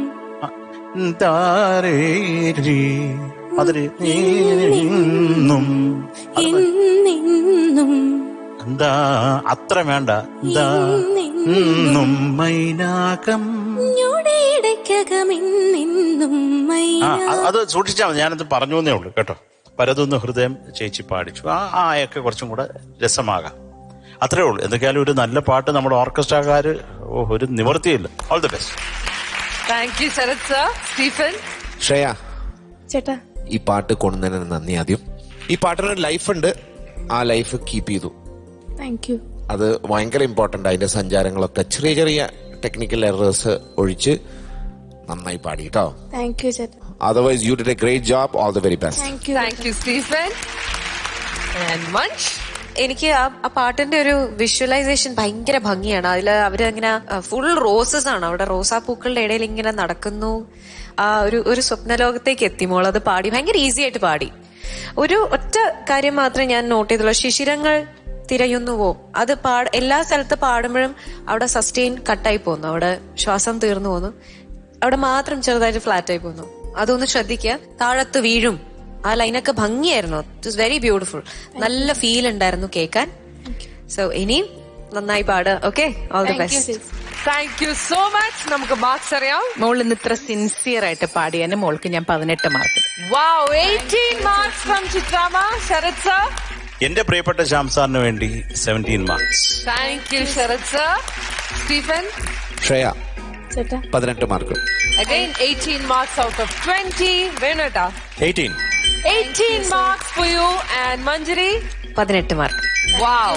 താരേരി അതില് നിന്നും എന്നെന്നും എന്താ അത്ര വേണ്ട എന്താ എന്നും മൈനാകം ഞൊടിയിടയ്ക്കകമെന്നെന്നും ആ മൈന അത് അത് സൂക്ഷിച്ചാൽ മതി ഞാനത് പറഞ്ഞു എന്നേ ഉള്ളൂ കേട്ടോ പരതൊന്ന് ഹൃദയം ചേച്ചി പാടിച്ചു ആ ആ ഒക്കെ കുറച്ചും കൂടെ രസമാകാം അത്രേ ഉള്ളൂ എന്തൊക്കെയാലും ഒരു നല്ല പാട്ട് നമ്മുടെ ഓർക്കസ്ട്രക്കാര് ഓ ഒരു നിവർത്തിയില്ല all the best thank you Sarath sir Stephen Shreya ചേട്ടാ ഈ പാട്ട് കൊണ്ടുവന്നതിന് നന്ദി ആദ്യം ഈ പാട്ടിനൊരു ലൈഫ് ഉണ്ട് ആ ലൈഫ് കീപ്പ് ചെയ്തു താങ്ക് യു അത് ഭയങ്കര ഇമ്പോർട്ടന്റ് അതിന്റെ സഞ്ചാരങ്ങളൊക്കെ ചെറിയ ചെറിയ ടെക്നിക്കൽ എറേഴ്സ് ഒഴിച്ച് നന്നായി പാടി കേട്ടോ താങ്ക് യു ചേട്ടാ otherwise you did a great job all the very best thank you thank you Stephen and മഞ്ച് എനിക്ക് ആ ആ പാട്ടിന്റെ ഒരു വിഷ്വലൈസേഷൻ ഭയങ്കര ഭംഗിയാണ് അതിൽ അവര് ഇങ്ങനെ ഫുൾ റോസസ് ആണ് അവിടെ റോസാപ്പൂക്കളുടെ ഇടയിൽ ഇങ്ങനെ നടക്കുന്നു ആ ഒരു ഒരു സ്വപ്നലോകത്തേക്ക് എത്തി മോൾ അത് പാടി ഭയങ്കര ഈസി ആയിട്ട് പാടി ഒരു ഒറ്റ കാര്യം മാത്രമേ ഞാൻ നോട്ട് ചെയ്തുള്ളൂ ശിശിരങ്ങൾ തിരയുന്നുവോ അത് പാട് എല്ലാ സ്ഥലത്ത് പാടുമ്പോഴും അവിടെ സസ്റ്റെയിൻ കട്ടായി പോകുന്നു അവിടെ ശ്വാസം തീർന്നു പോകുന്നു അവിടെ മാത്രം ചെറുതായിട്ട് ഫ്ലാറ്റ് ആയി പോകുന്നു അതൊന്ന് ശ്രദ്ധിക്കുക താഴത്ത് വീഴും ആ ലൈനൊക്കെ ഭംഗിയായിരുന്നു ഇറ്റ് വാസ് വെരി ബ്യൂട്ടിഫുൾ നല്ല ഫീൽ ഉണ്ടായിരുന്നു കേൾക്കാൻ സോ ഇനിയും നന്നായി പാട് okay all the best thank you so much നമുക്ക് മാർക്സ് അറിയാം മോൾ ഇന്ന് ഇത്ര സിൻസിയർ ആയിട്ട് പാടിയതിന് മോൾക്ക് ഞാൻ പതിനെട്ട് mark Wow, 18 marks from Chitrama. Sharad sir. എന്റെ പ്രിയപ്പെട്ട ശ്യാം സാറിന് വേണ്ടി seventeen marks Thank you, Sharad sir. Stephen, Shreya ചേട്ടാ പതിനെട്ട് mark again 18 marks out of 20. Venata, eighteen 18 marks for you. And Manjari, പതിനെട്ട് mark wow.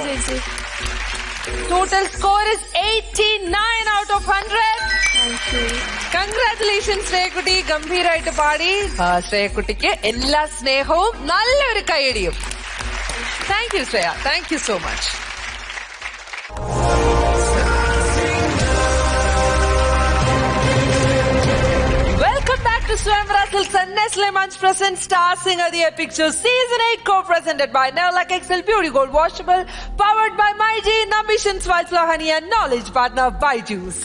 Total score is 89 out of 100. Congratulations ശ്രേയക്കുട്ടി ഗംഭീരായിട്ട് പാടി ആ, ശ്രേയക്കുട്ടിക്ക് എല്ലാ സ്നേഹവും നല്ലൊരു കൈയടിയും thank you Shreya thank you so much Welcome back to Swamvara Silks and Nestle Munch present Star Singer the Epic Show Season 8 co-presented by Nerlac XL Beauty Gold Washable powered by MyG Ambitions White Honey and Knowledge Partner Byju's.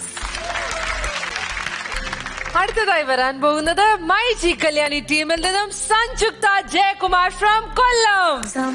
അടുത്തതായി വരാൻ പോകുന്നത് my G Kalyani ടീമിൽ നിന്നും Sanjuktha Jayakumar from Kollam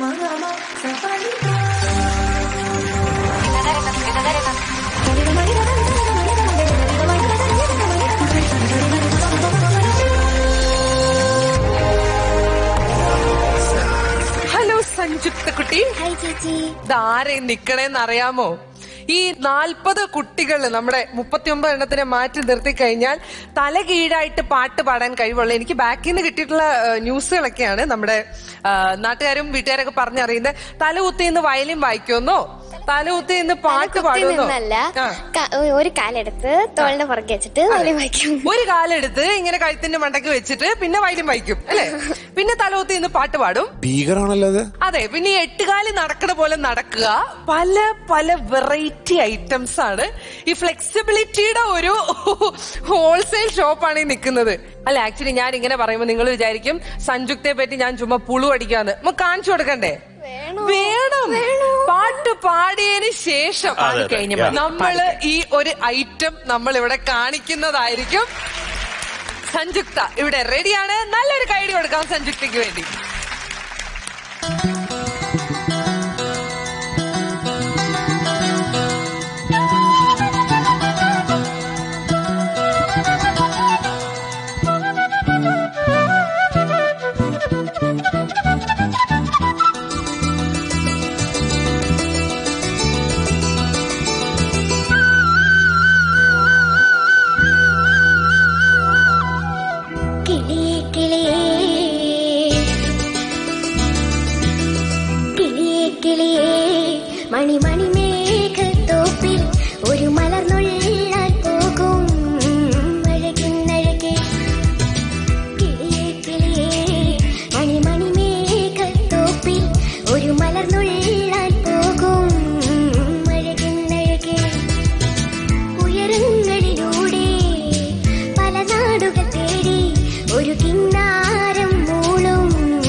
hello Sanjuktha കുട്ടി hi ചേച്ചി ഇതാരെ നിക്കണേന്ന് അറിയാമോ ഈ നാൽപ്പത് കുട്ടികൾ നമ്മുടെ മുപ്പത്തിയൊമ്പത് എണ്ണത്തിനെ മാറ്റി നിർത്തി കഴിഞ്ഞാൽ തല കീഴായിട്ട് പാട്ട് പാടാൻ കഴിവുള്ള എനിക്ക് ബാക്കിൽ നിന്ന് കിട്ടിയിട്ടുള്ള ഏഹ്, ന്യൂസുകളൊക്കെയാണ് നമ്മുടെ ആ, നാട്ടുകാരും വീട്ടുകാരൊക്കെ പറഞ്ഞറിയുന്നത് തല കുത്തി നിന്ന് വയലിൻ വായിക്കുമെന്നോ തല കുത്തി നിന്ന് പാട്ട് പാടുമെന്നോ നിന്നല്ല ആ. ക- ഒരു കാലെടുത്ത് തോളിന്റെ പുറകെ വെച്ചിട്ട് വയലിൻ വായിക്കും ഒരു കാലെടുത്ത് ഇങ്ങനെ കഴുത്തിന്റെ മണ്ടയ്ക്ക് വെച്ചിട്ട് പിന്നെ വയലിൻ വായിക്കും അല്ലെ പിന്നെ തലകുത്തി നിന്ന് പാട്ട് പാടും ഭീകരമാണല്ലോ അത് അതെ പിന്നെ ഈ എട്ടുകാലി നടക്കണ പോലെ നടക്കുക പല പല വെറൈറ്റി ഐറ്റംസ് ആണ് ഈ ഫ്ലെക്സിബിലിറ്റിയുടെ ഒരു ഹോൾസെയിൽ ഷോപ്പാണ് ഈ നിൽക്കുന്നത് അല്ല ആക്ച്വലി ഞാൻ ഇങ്ങനെ പറയുമ്പോൾ നിങ്ങൾ വിചാരിക്കും സഞ്ജുക്തയെ പറ്റി ഞാൻ ചുമ്മാ പുളു അടിക്കാന്ന് നമുക്ക് കാണിച്ചു കൊടുക്കണ്ടേ വേണം പാട്ട് പാടിയതിന് ശേഷം അതെ, അതെ. കഴിഞ്ഞ് Yeah. മതി. നമ്മള് ഈ ഒരു ഐറ്റം നമ്മൾ ഇവിടെ കാണിക്കുന്നതായിരിക്കും സഞ്ജുക്ത ഇവിടെ റെഡിയാണ് നല്ലൊരു കൈഡി കൊടുക്കാം സഞ്ജുക്തയ്ക്ക് വേണ്ടി കിളിയേ കിളിയേ കിളിയേ കിളിയേ മണി മണി മേഘത്തോപ്പിൽ ഒരു മലർന്നുള്ളാൻ പോകും അഴകിന്നഴകെ കിളിയേ കിളിയേ മണി മണി മേഘത്തോപ്പിൽ ഒരു മലർന്നുള്ളാൻ പോകും അഴകിന്നഴകെ ഉയരങ്ങളിലൂടെ പല നാടുകൾ തേടി ഒരു കിന്നാരം മൂളും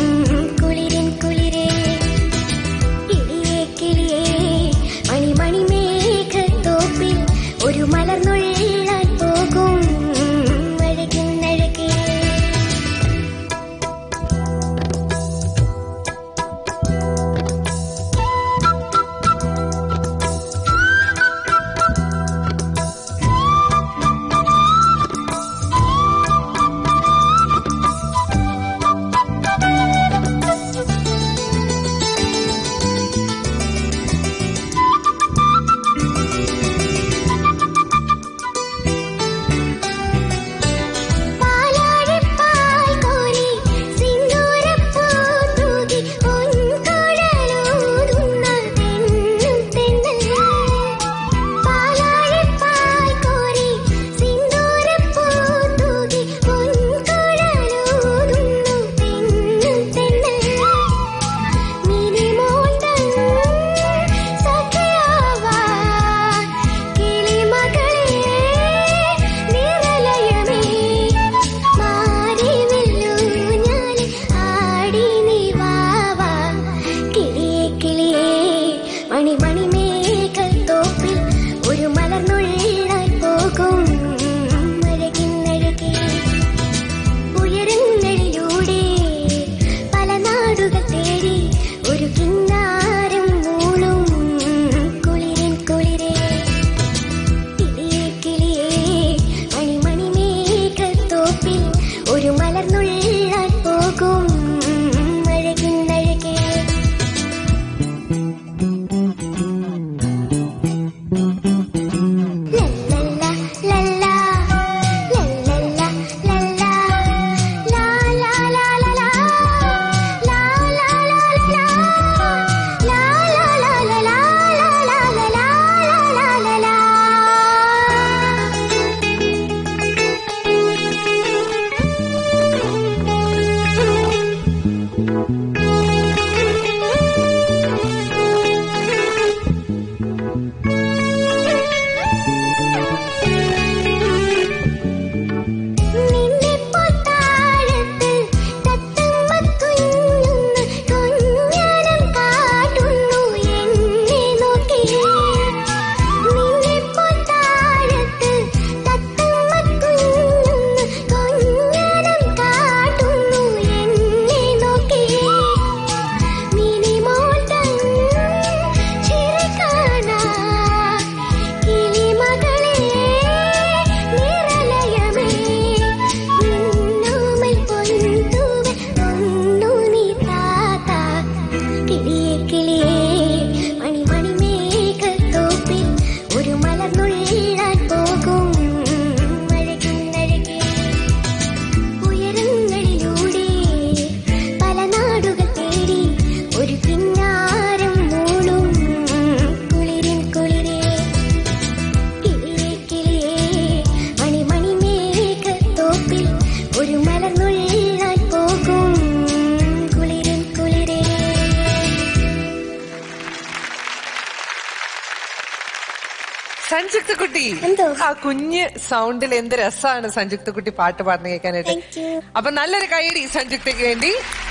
സംയുക്ത കുട്ടി എന്തോ? ആ കുഞ്ഞ് സൗണ്ടിൽ എന്ത് രസമാണ് സംയുക്ത കുട്ടി പാട്ട് പാടുന്ന കേൾക്കാനായിട്ട് Thank you. അപ്പൊ നല്ലൊരു കൈയടി സംയുക്തയ്ക്ക് വേണ്ടി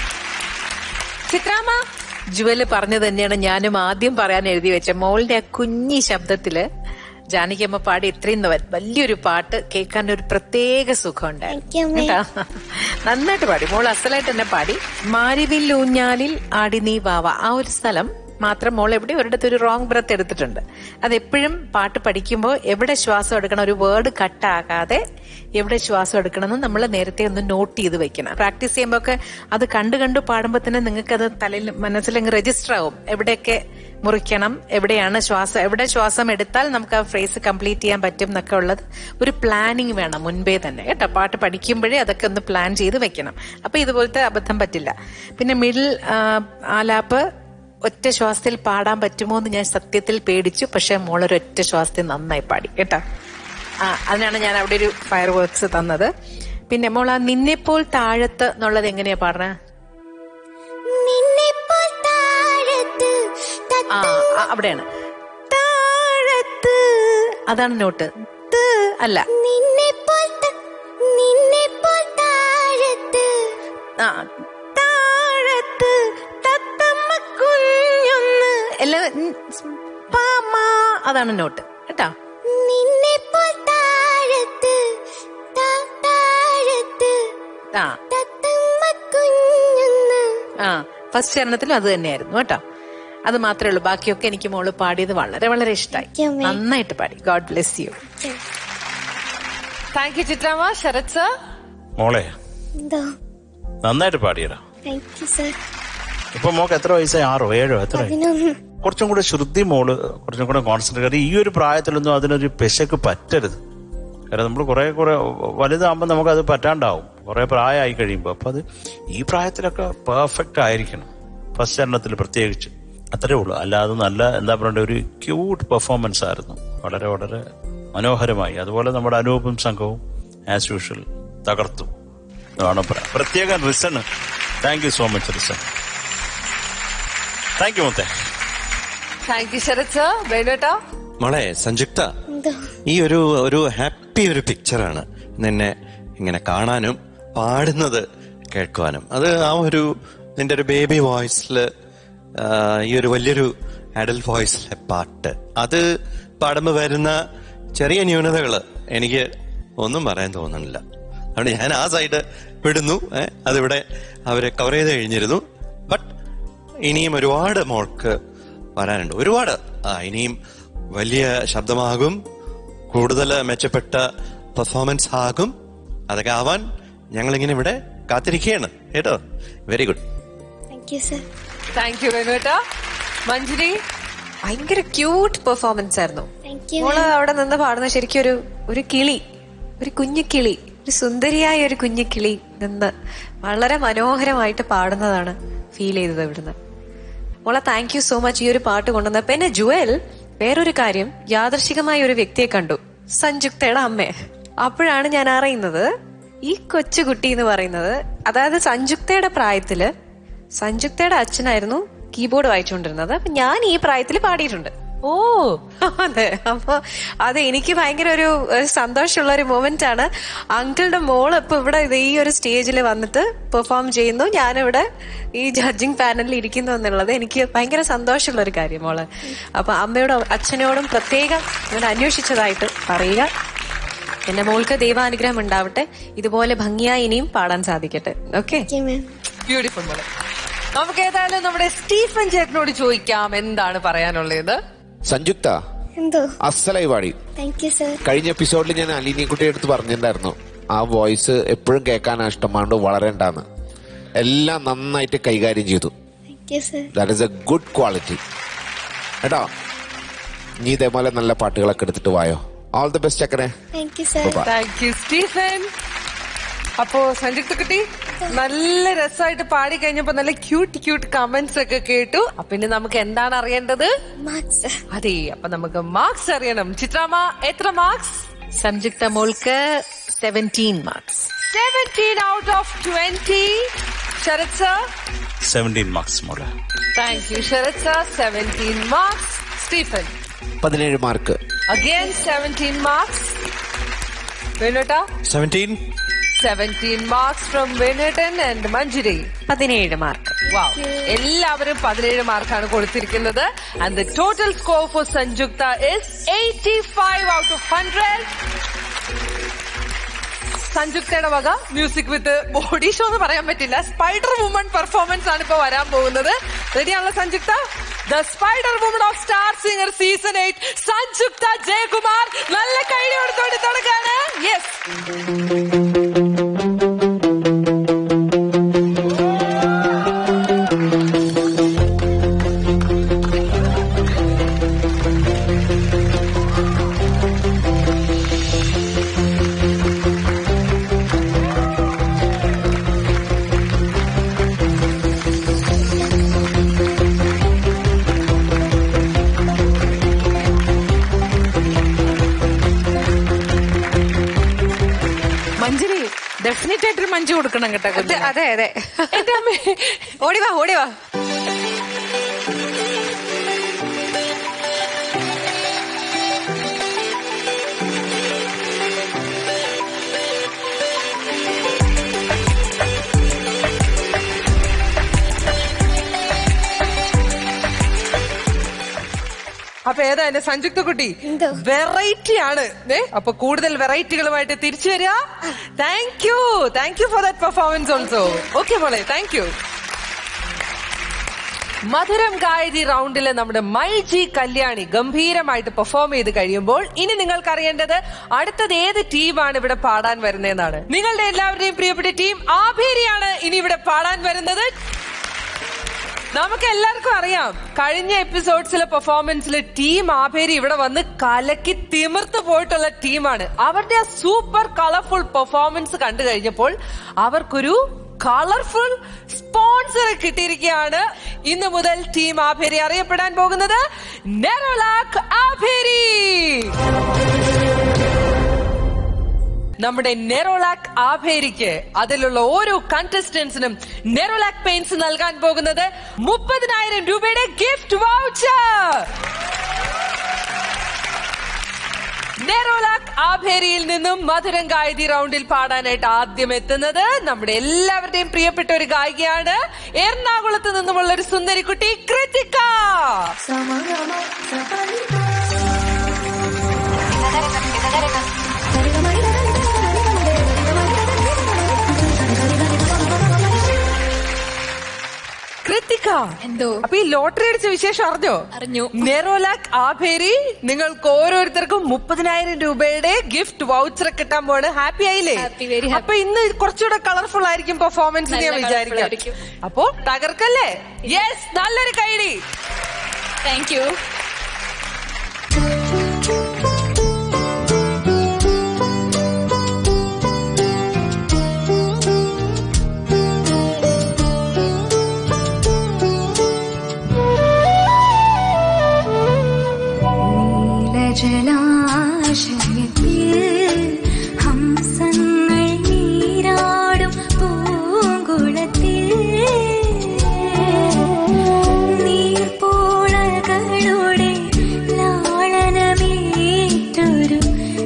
ചിത്രാമ്മ ജുവല് പറഞ്ഞു തന്നെയാണ് ഞാനും ആദ്യം പറയാൻ എഴുതി വെച്ച മോളുടെ ആ കുഞ്ഞി ശബ്ദത്തില് ജാനകിയമ്മ പാടി ഇത്രയും വ- വലിയൊരു പാട്ട് കേൾക്കാൻ ഒരു പ്രത്യേക സുഖം Thank you, അമ്മേ. നന്നായിട്ട് പാടി മോൾ അസലായിട്ട് തന്നെ പാടി മാരിവിൽ ഊഞ്ഞാലിൽ ആടി നീ വാവ ആ ഒരു സ്ഥലം മാത്രം മോൾ എവിടെ ഒരിടത്ത് ഒരു റോങ് ബ്രത്ത് എടുത്തിട്ടുണ്ട് അതെപ്പോഴും പാട്ട് പഠിക്കുമ്പോൾ എവിടെ ശ്വാസം എടുക്കണം ഒരു വേർഡ് കട്ടാകാതെ എവിടെ ശ്വാസം എടുക്കണം എന്ന് നമ്മൾ നേരത്തെ ഒന്ന് നോട്ട് ചെയ്ത് വെക്കണം പ്രാക്ടീസ് ചെയ്യുമ്പോൾ ഒക്കെ അത് കണ്ടു കണ്ടു പാടുമ്പോൾ തന്നെ നിങ്ങൾക്ക് അത് തലയിൽ മനസ്സിലങ്ങ് രജിസ്റ്റർ ആവും എവിടെയൊക്കെ മുറിക്കണം എവിടെയാണ് ശ്വാസം എവിടെ ശ്വാസം എടുത്താൽ നമുക്ക് ആ ഫ്രേസ് കംപ്ലീറ്റ് ചെയ്യാൻ പറ്റും എന്നൊക്കെ ഉള്ളത് ഒരു പ്ലാനിങ് വേണം മുൻപേ തന്നെ കേട്ടോ പാട്ട് പഠിക്കുമ്പോഴേ അതൊക്കെ ഒന്ന് പ്ലാൻ ചെയ്ത് വെക്കണം അപ്പൊ ഇതുപോലത്തെ അബദ്ധം പറ്റില്ല പിന്നെ മിഡിൽ ആലാപ്പ് ഒറ്റ ശ്വാസത്തിൽ പാടാൻ പറ്റുമോ എന്ന് ഞാൻ സത്യത്തിൽ പേടിച്ചു പക്ഷെ മോളൊരു ഒറ്റ ശ്വാസത്തിൽ നന്നായി പാടി കേട്ടോ ആ അതിനാണ് ഞാൻ അവിടെ ഒരു ഫയർ വർക്ക്സ് തന്നത് പിന്നെ മോൾ ആ നിന്നെപ്പോൾ താഴത്ത് എന്നുള്ളത് എങ്ങനെയാ പാടുന്നത് നിന്നെപ്പോൾ താഴത്ത് ആ ആ, അവിടെയാണ് താഴത്ത് അതാണ് നോട്ട് ത് അല്ല നിന്നെപ്പോൾ ത- നിന്നെപ്പോൾ താഴത്ത് ആ താഴത്ത് തത്തമ്മ കുഞ്ഞൊന്ന് എല്ലാം ഉം, പാമ അതാണ് നോട്ട് കേട്ടാ നിന്നെപ്പോൾ താഴത്ത് താ- താഴത്ത് ആ തത്തമ്മ കുഞ്ഞൊന്ന് ആ ഫസ്റ്റ് ചരണത്തിലും അത് തന്നെയായിരുന്നു കേട്ടോ അത് മാത്രമേ ഉള്ളൂ ബാക്കിയൊക്കെ എനിക്ക് മോള് പാടിയത് വളരെ വളരെ ഇഷ്ടമായി Thank you, ma'am. നന്നായിട്ട് പാടി god bless you thank you ചിത്രാമ്മ ശരത് സർ മോളെ എന്തോ നന്നായിട്ട് പാടിയടാ താങ്ക് യു സർ ഇപ്പൊ മോക്ക് എത്ര വയസ്സായി ആറോ ഏഴോ എത്ര പതിനൊന്ന് കുറച്ചും കൂടെ ശ്രുതി മോള് കുറച്ചും കൂടെ കോൺസെൻട്രേറ്റ് കാരണം ഈ ഒരു പ്രായത്തിലൊന്നും അതിനൊരു പെശക്ക് പറ്റരുത് കാരണം നമ്മൾ കുറെ കുറെ വലുതാകുമ്പോൾ നമുക്കത് പറ്റാണ്ടാവും കുറെ പ്രായമായി കഴിയുമ്പോൾ അപ്പൊ അത് ഈ പ്രായത്തിലൊക്കെ പെർഫെക്റ്റ് ആയിരിക്കണം ഫസ്റ്റ് ചരണത്തിൽ പ്രത്യേകിച്ച് അത്രേ ഉള്ളൂ അല്ലാതെ നല്ല എന്താ പറയണ്ട ഒരു ക്യൂട്ട് പെർഫോമൻസ് ആയിരുന്നു വളരെ വളരെ മനോഹരമായി അതുപോലെ നമ്മുടെ അനൂപും സംഘവും ആസ് യൂഷ്വൽ തകർത്തു എന്നാണ് പറയാം പ്രത്യേകം റിസൺ താങ്ക് യു സോ മച്ച് റിസൺ താങ്ക് യു മുത്തേ താങ്ക് യു ശരത് സർ വേണുട്ടോ മോളെ സംയുക്ത എന്തോ ഈ ഒരു ഒരു ഹാപ്പി ഒരു പിക്ചറാണ് നിന്നെ ഇങ്ങനെ കാണാനും പാടുന്നത് കേൾക്കുവാനും അത് ആ ഒരു നിന്റെ ഒരു ബേബി വോയിസിൽ ഈ ഒരു വലിയൊരു അഡൽ വോയിസിലെ പാട്ട് അത് പാടുമ്പോൾ വരുന്ന ചെറിയ ന്യൂനതകള് എനിക്ക് ഒന്നും പറയാൻ തോന്നുന്നില്ല അതുകൊണ്ട് ഞാൻ ആ സൈഡ് വിടുന്നു ഏഹ് അതിവിടെ അവര് കവർ ചെയ്ത് കഴിഞ്ഞിരുന്നു ബട്ട് ഇനിയും ഒരുപാട് മോൾക്ക് വരാനുണ്ട് ഒരുപാട് ആ ഇനിയും വലിയ ശബ്ദമാകും കൂടുതൽ മെച്ചപ്പെട്ട പെർഫോമൻസ് ആകും അതൊക്കെ ആവാൻ ഞങ്ങളിങ്ങനെ ഇവിടെ കാത്തിരിക്കുകയാണ് കേട്ടോ very good thank you sir thank you വേണുട്ടോ മഞ്ജരി ഭയങ്കര ക്യൂട്ട് പെർഫോമൻസ് ആയിരുന്നു താങ്ക് യു മോള് അവിടെ നിന്ന് പാടുന്ന ശരിക്കും ഒരു ഒരു കിളി ഒരു കുഞ്ഞു കിളി ഒരു സുന്ദരിയായ ഒരു കുഞ്ഞു കിളി നിന്ന് വളരെ മനോഹരമായിട്ട് പാടുന്നതാണ് ഫീൽ ചെയ്തത് ഇവിടുന്ന് മോളെ താങ്ക് യു സോ മച്ച് ഈ ഒരു പാട്ട് കൊണ്ടുവന്ന പിന്നെ ജുവൽ വേറൊരു കാര്യം യാദർശികമായ ഒരു വ്യക്തിയെ കണ്ടു സഞ്ജുക്തയുടെ അമ്മയെ അപ്പോഴാണ് ഞാൻ അറിയുന്നത് ഈ കൊച്ചുകുട്ടി എന്ന് പറയുന്നത് അതായത് സഞ്ജുക്തയുടെ പ്രായത്തില് സഞ്ജുക്തയുടെ അച്ഛനായിരുന്നു കീബോർഡ് വായിച്ചുകൊണ്ടിരുന്നത് അപ്പൊ ഞാൻ ഈ പ്രായത്തിൽ പാടിയിട്ടുണ്ട് ഓ അതെ അപ്പൊ അത് എനിക്ക് ഭയങ്കര ഒരു ഒരു സന്തോഷമുള്ള ഒരു മൊമെന്റ് ആണ് അങ്കിളുടെ മോള് ഇപ്പൊ ഇവിടെ ഇത് ഈ ഒരു സ്റ്റേജിൽ വന്നിട്ട് പെർഫോം ചെയ്യുന്നു ഞാനിവിടെ ഈ ജഡ്ജിങ് പാനലിൽ ഇരിക്കുന്നു എന്നുള്ളത് എനിക്ക് ഭയങ്കര സന്തോഷമുള്ള ഒരു കാര്യം മോള് അപ്പൊ അമ്മയോടും അച്ഛനോടും പ്രത്യേകം ഞാൻ അന്വേഷിച്ചതായിട്ട് പറയുക എന്റെ മോൾക്ക് ദൈവാനുഗ്രഹം ഉണ്ടാവട്ടെ ഇതുപോലെ ഭംഗിയായി ഇനിയും പാടാൻ സാധിക്കട്ടെ okay thank you ma'am beautiful മോളെ നമുക്ക് ഏതായാലും നമ്മുടെ സ്റ്റീഫൻ ചേട്ടനോട് ചോദിക്കാം എന്താണ് പറയാനുള്ളത് സംയുക്ത എന്തോ അസലായി പാടി താങ്ക് യു സർ കഴിഞ്ഞ എപ്പിസോഡിൽ ഞാൻ അലീനെ കുട്ടിയെ അടുത്ത് പറഞ്ഞിട്ടുണ്ടായിരുന്നു ആ വോയിസ് എപ്പോഴും കേൾക്കാൻ ഇഷ്ടമാണ്ട് വളരണ്ടാന്ന് എല്ലാം നന്നായിട്ട് കൈകാര്യം ചെയ്തു thank you sir that is a good quality കേട്ടോ നീ ഇതേപോലെ നല്ല പാട്ടുകളൊക്കെ എടുത്തിട്ട് വായോ ഓൾ ദി ബെസ്റ്റ് ചക്കനെ thank you sir Bye-bye. Thank you Stephen അപ്പോ സഞ്ജുക്ത കുട്ടി നല്ല രസമായിട്ട് പാടി കഴിഞ്ഞപ്പോ നല്ല ക്യൂട്ട് ക്യൂട്ട് കമന്റ്സ് ഒക്കെ കേട്ടു അപ്പൊ ഇനി നമുക്ക് എന്താണ് അറിയേണ്ടത് മാർക്സ് അതെ അപ്പൊ നമുക്ക് മാർക്സ് അറിയണം ചിത്രാമ്മ എത്ര മാർക്സ് സംയുക്ത മോൾക്ക് seventeen marks seventeen out of twenty Sarath sir seventeen marks മോളെ thank you Sarath sir seventeen marks Stephen പതിനേഴ് മാർക്ക് അഗൈൻ സെവൻറ്റീൻ മാർക്സ് വേണുട്ടാ സെവൻറ്റീൻ സെവൻറ്റീൻ മാർക്സ് ഫ്രം വേണുട്ടൻ ആൻഡ് മഞ്ജുരി പതിനേഴ് മാർക്ക് വാവ് എല്ലാവരും പതിനേഴ് മാർക്കാണ് കൊടുത്തിരിക്കുന്നത് and the total score for Samyuktha is eighty five out of hundred സംയുക്തയുടെ വക മ്യൂസിക് വിത്ത് ബോഡി ഷോ എന്ന് പറയാൻ പറ്റില്ല സ്പൈഡർ വുമൺ പെർഫോമൻസ് ആണ് ഇപ്പൊ വരാൻ പോകുന്നത് റെഡിയാണല്ലോ Samyuktha the spider woman of star singer season eight Samyuktha Jayakumar നല്ല കൈഡി കൊടുത്തോണ്ട് തുടങ്ങാണ് യെസ് മഞ്ജരി ഡെഫിനറ്റ് ആയിട്ടൊരു മഞ്ജു കൊടുക്കണം കേട്ടോ കുഞ്ഞിന്. അതെ അതെ എന്റെ അമ്മേ ഓടിവാ ഓടിവാ അപ്പൊ ഏതാ എന്റെ സംയുക്ത കുട്ടി എന്തോ? വെറൈറ്റി ആണ് ഏ അപ്പൊ കൂടുതൽ വെറൈറ്റികളുമായിട്ട് തിരിച്ചു വരിക thank you thank you for that performance also okay മോളെ താങ്ക് യു മധുരം ഗായതി റൗണ്ടിലെ നമ്മുടെ മൈജി കല്യാണി ഗംഭീരമായിട്ട് പെർഫോം ചെയ്ത് കഴിയുമ്പോൾ ഇനി നിങ്ങൾക്ക് അറിയേണ്ടത് അടുത്തത് ഏത് ടീമാണ് ഇവിടെ പാടാൻ വരുന്നതെന്നാണ് നിങ്ങളുടെ എല്ലാവരുടെയും പ്രിയപ്പെട്ട ടീം ആഭേരിയാണ് ഇനി ഇവിടെ പാടാൻ വരുന്നത് നമുക്ക് എല്ലാവർക്കും അറിയാം കഴിഞ്ഞ എപ്പിസോഡ്സിലെ പെർഫോമൻസിൽ ടീം ആഭേരി ഇവിടെ വന്ന് കലക്കി തിമിർത്ത് പോയിട്ടുള്ള ടീമാണ് അവരുടെ ആ സൂപ്പർ കളർഫുൾ പെർഫോമൻസ് കണ്ടു കഴിഞ്ഞപ്പോൾ അവർക്കൊരു കളർഫുൾ സ്പോൺസർ കിട്ടിയിരിക്കുകയാണ് ഇന്ന് മുതൽ ടീം ആഭേരി അറിയപ്പെടാൻ പോകുന്നത് നെറോലാക്ക് ആഭേരി നമ്മുടെ നെറോലാക് ആഭേരിക്ക് അതിലുള്ള ഓരോ കണ്ടസ്റ്റന്റ്സിനും നെറോലാക് പെയിന്റ്സ് നൽകാൻ പോകുന്നത് മുപ്പതിനായിരം രൂപയുടെ ഗിഫ്റ്റ് വൗച്ചർ നെറോലാക് ആഭേരിയിൽ നിന്നും മധുരം ഗായതി റൗണ്ടിൽ പാടാനായിട്ട് ആദ്യം എത്തുന്നത് നമ്മുടെ എല്ലാവരുടെയും പ്രിയപ്പെട്ട ഒരു ഗായികയാണ് എറണാകുളത്ത് നിന്നുമുള്ള ഒരു സുന്ദരിക്കുട്ടി കൃതിക കൃതിക എന്തോ അപ്പൊ ഈ ലോട്ടറി അടിച്ച വിശേഷം അറിഞ്ഞോ അറിഞ്ഞു. നെറോലാക് ആഭേരി നിങ്ങൾക്ക് ഓരോരുത്തർക്കും മുപ്പതിനായിരം രൂപയുടെ ഗിഫ്റ്റ് വൗച്ചർ കിട്ടാൻ പോണ് ഹാപ്പി ആയില്ലേ Happy, very happy. അപ്പൊ ഇന്ന് കുറച്ചുകൂടെ കളർഫുൾ ആയിരിക്കും പെർഫോമൻസ് നല്ല ഞാൻ colourful വിചാരിക്കാം ആയിരിക്കും. അപ്പോ തകർക്കല്ലേ യെസ് നല്ലൊരു കൈഡി താങ്ക് യു ജലാശയത്തിൽ ഹംസങ്ങൾ നീരാടും പൂങ്കുളത്തിൽ നീർപ്പോളകളുടെ ലാളനമേറ്റൊരു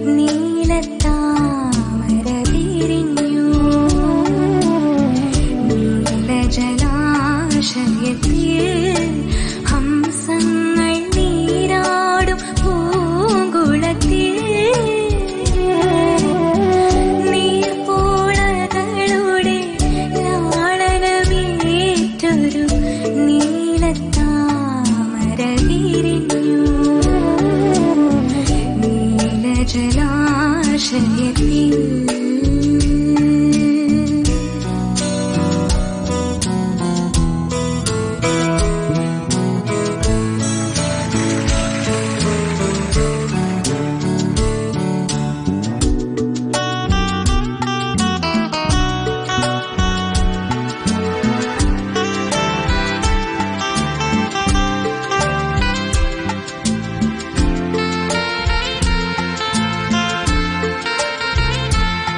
നീലത്താമര വിരിഞ്ഞു നീലജലാശയത്തിൽ ഹംസങ്ങൾ നീരാടും പൂങ്കുളത്തിൽ നീർപ്പോളകളുടെ ലാളനമേറ്റൊരു നീലത്താമര വിരിഞ്ഞു നീലജലാശയത്തിൽ ും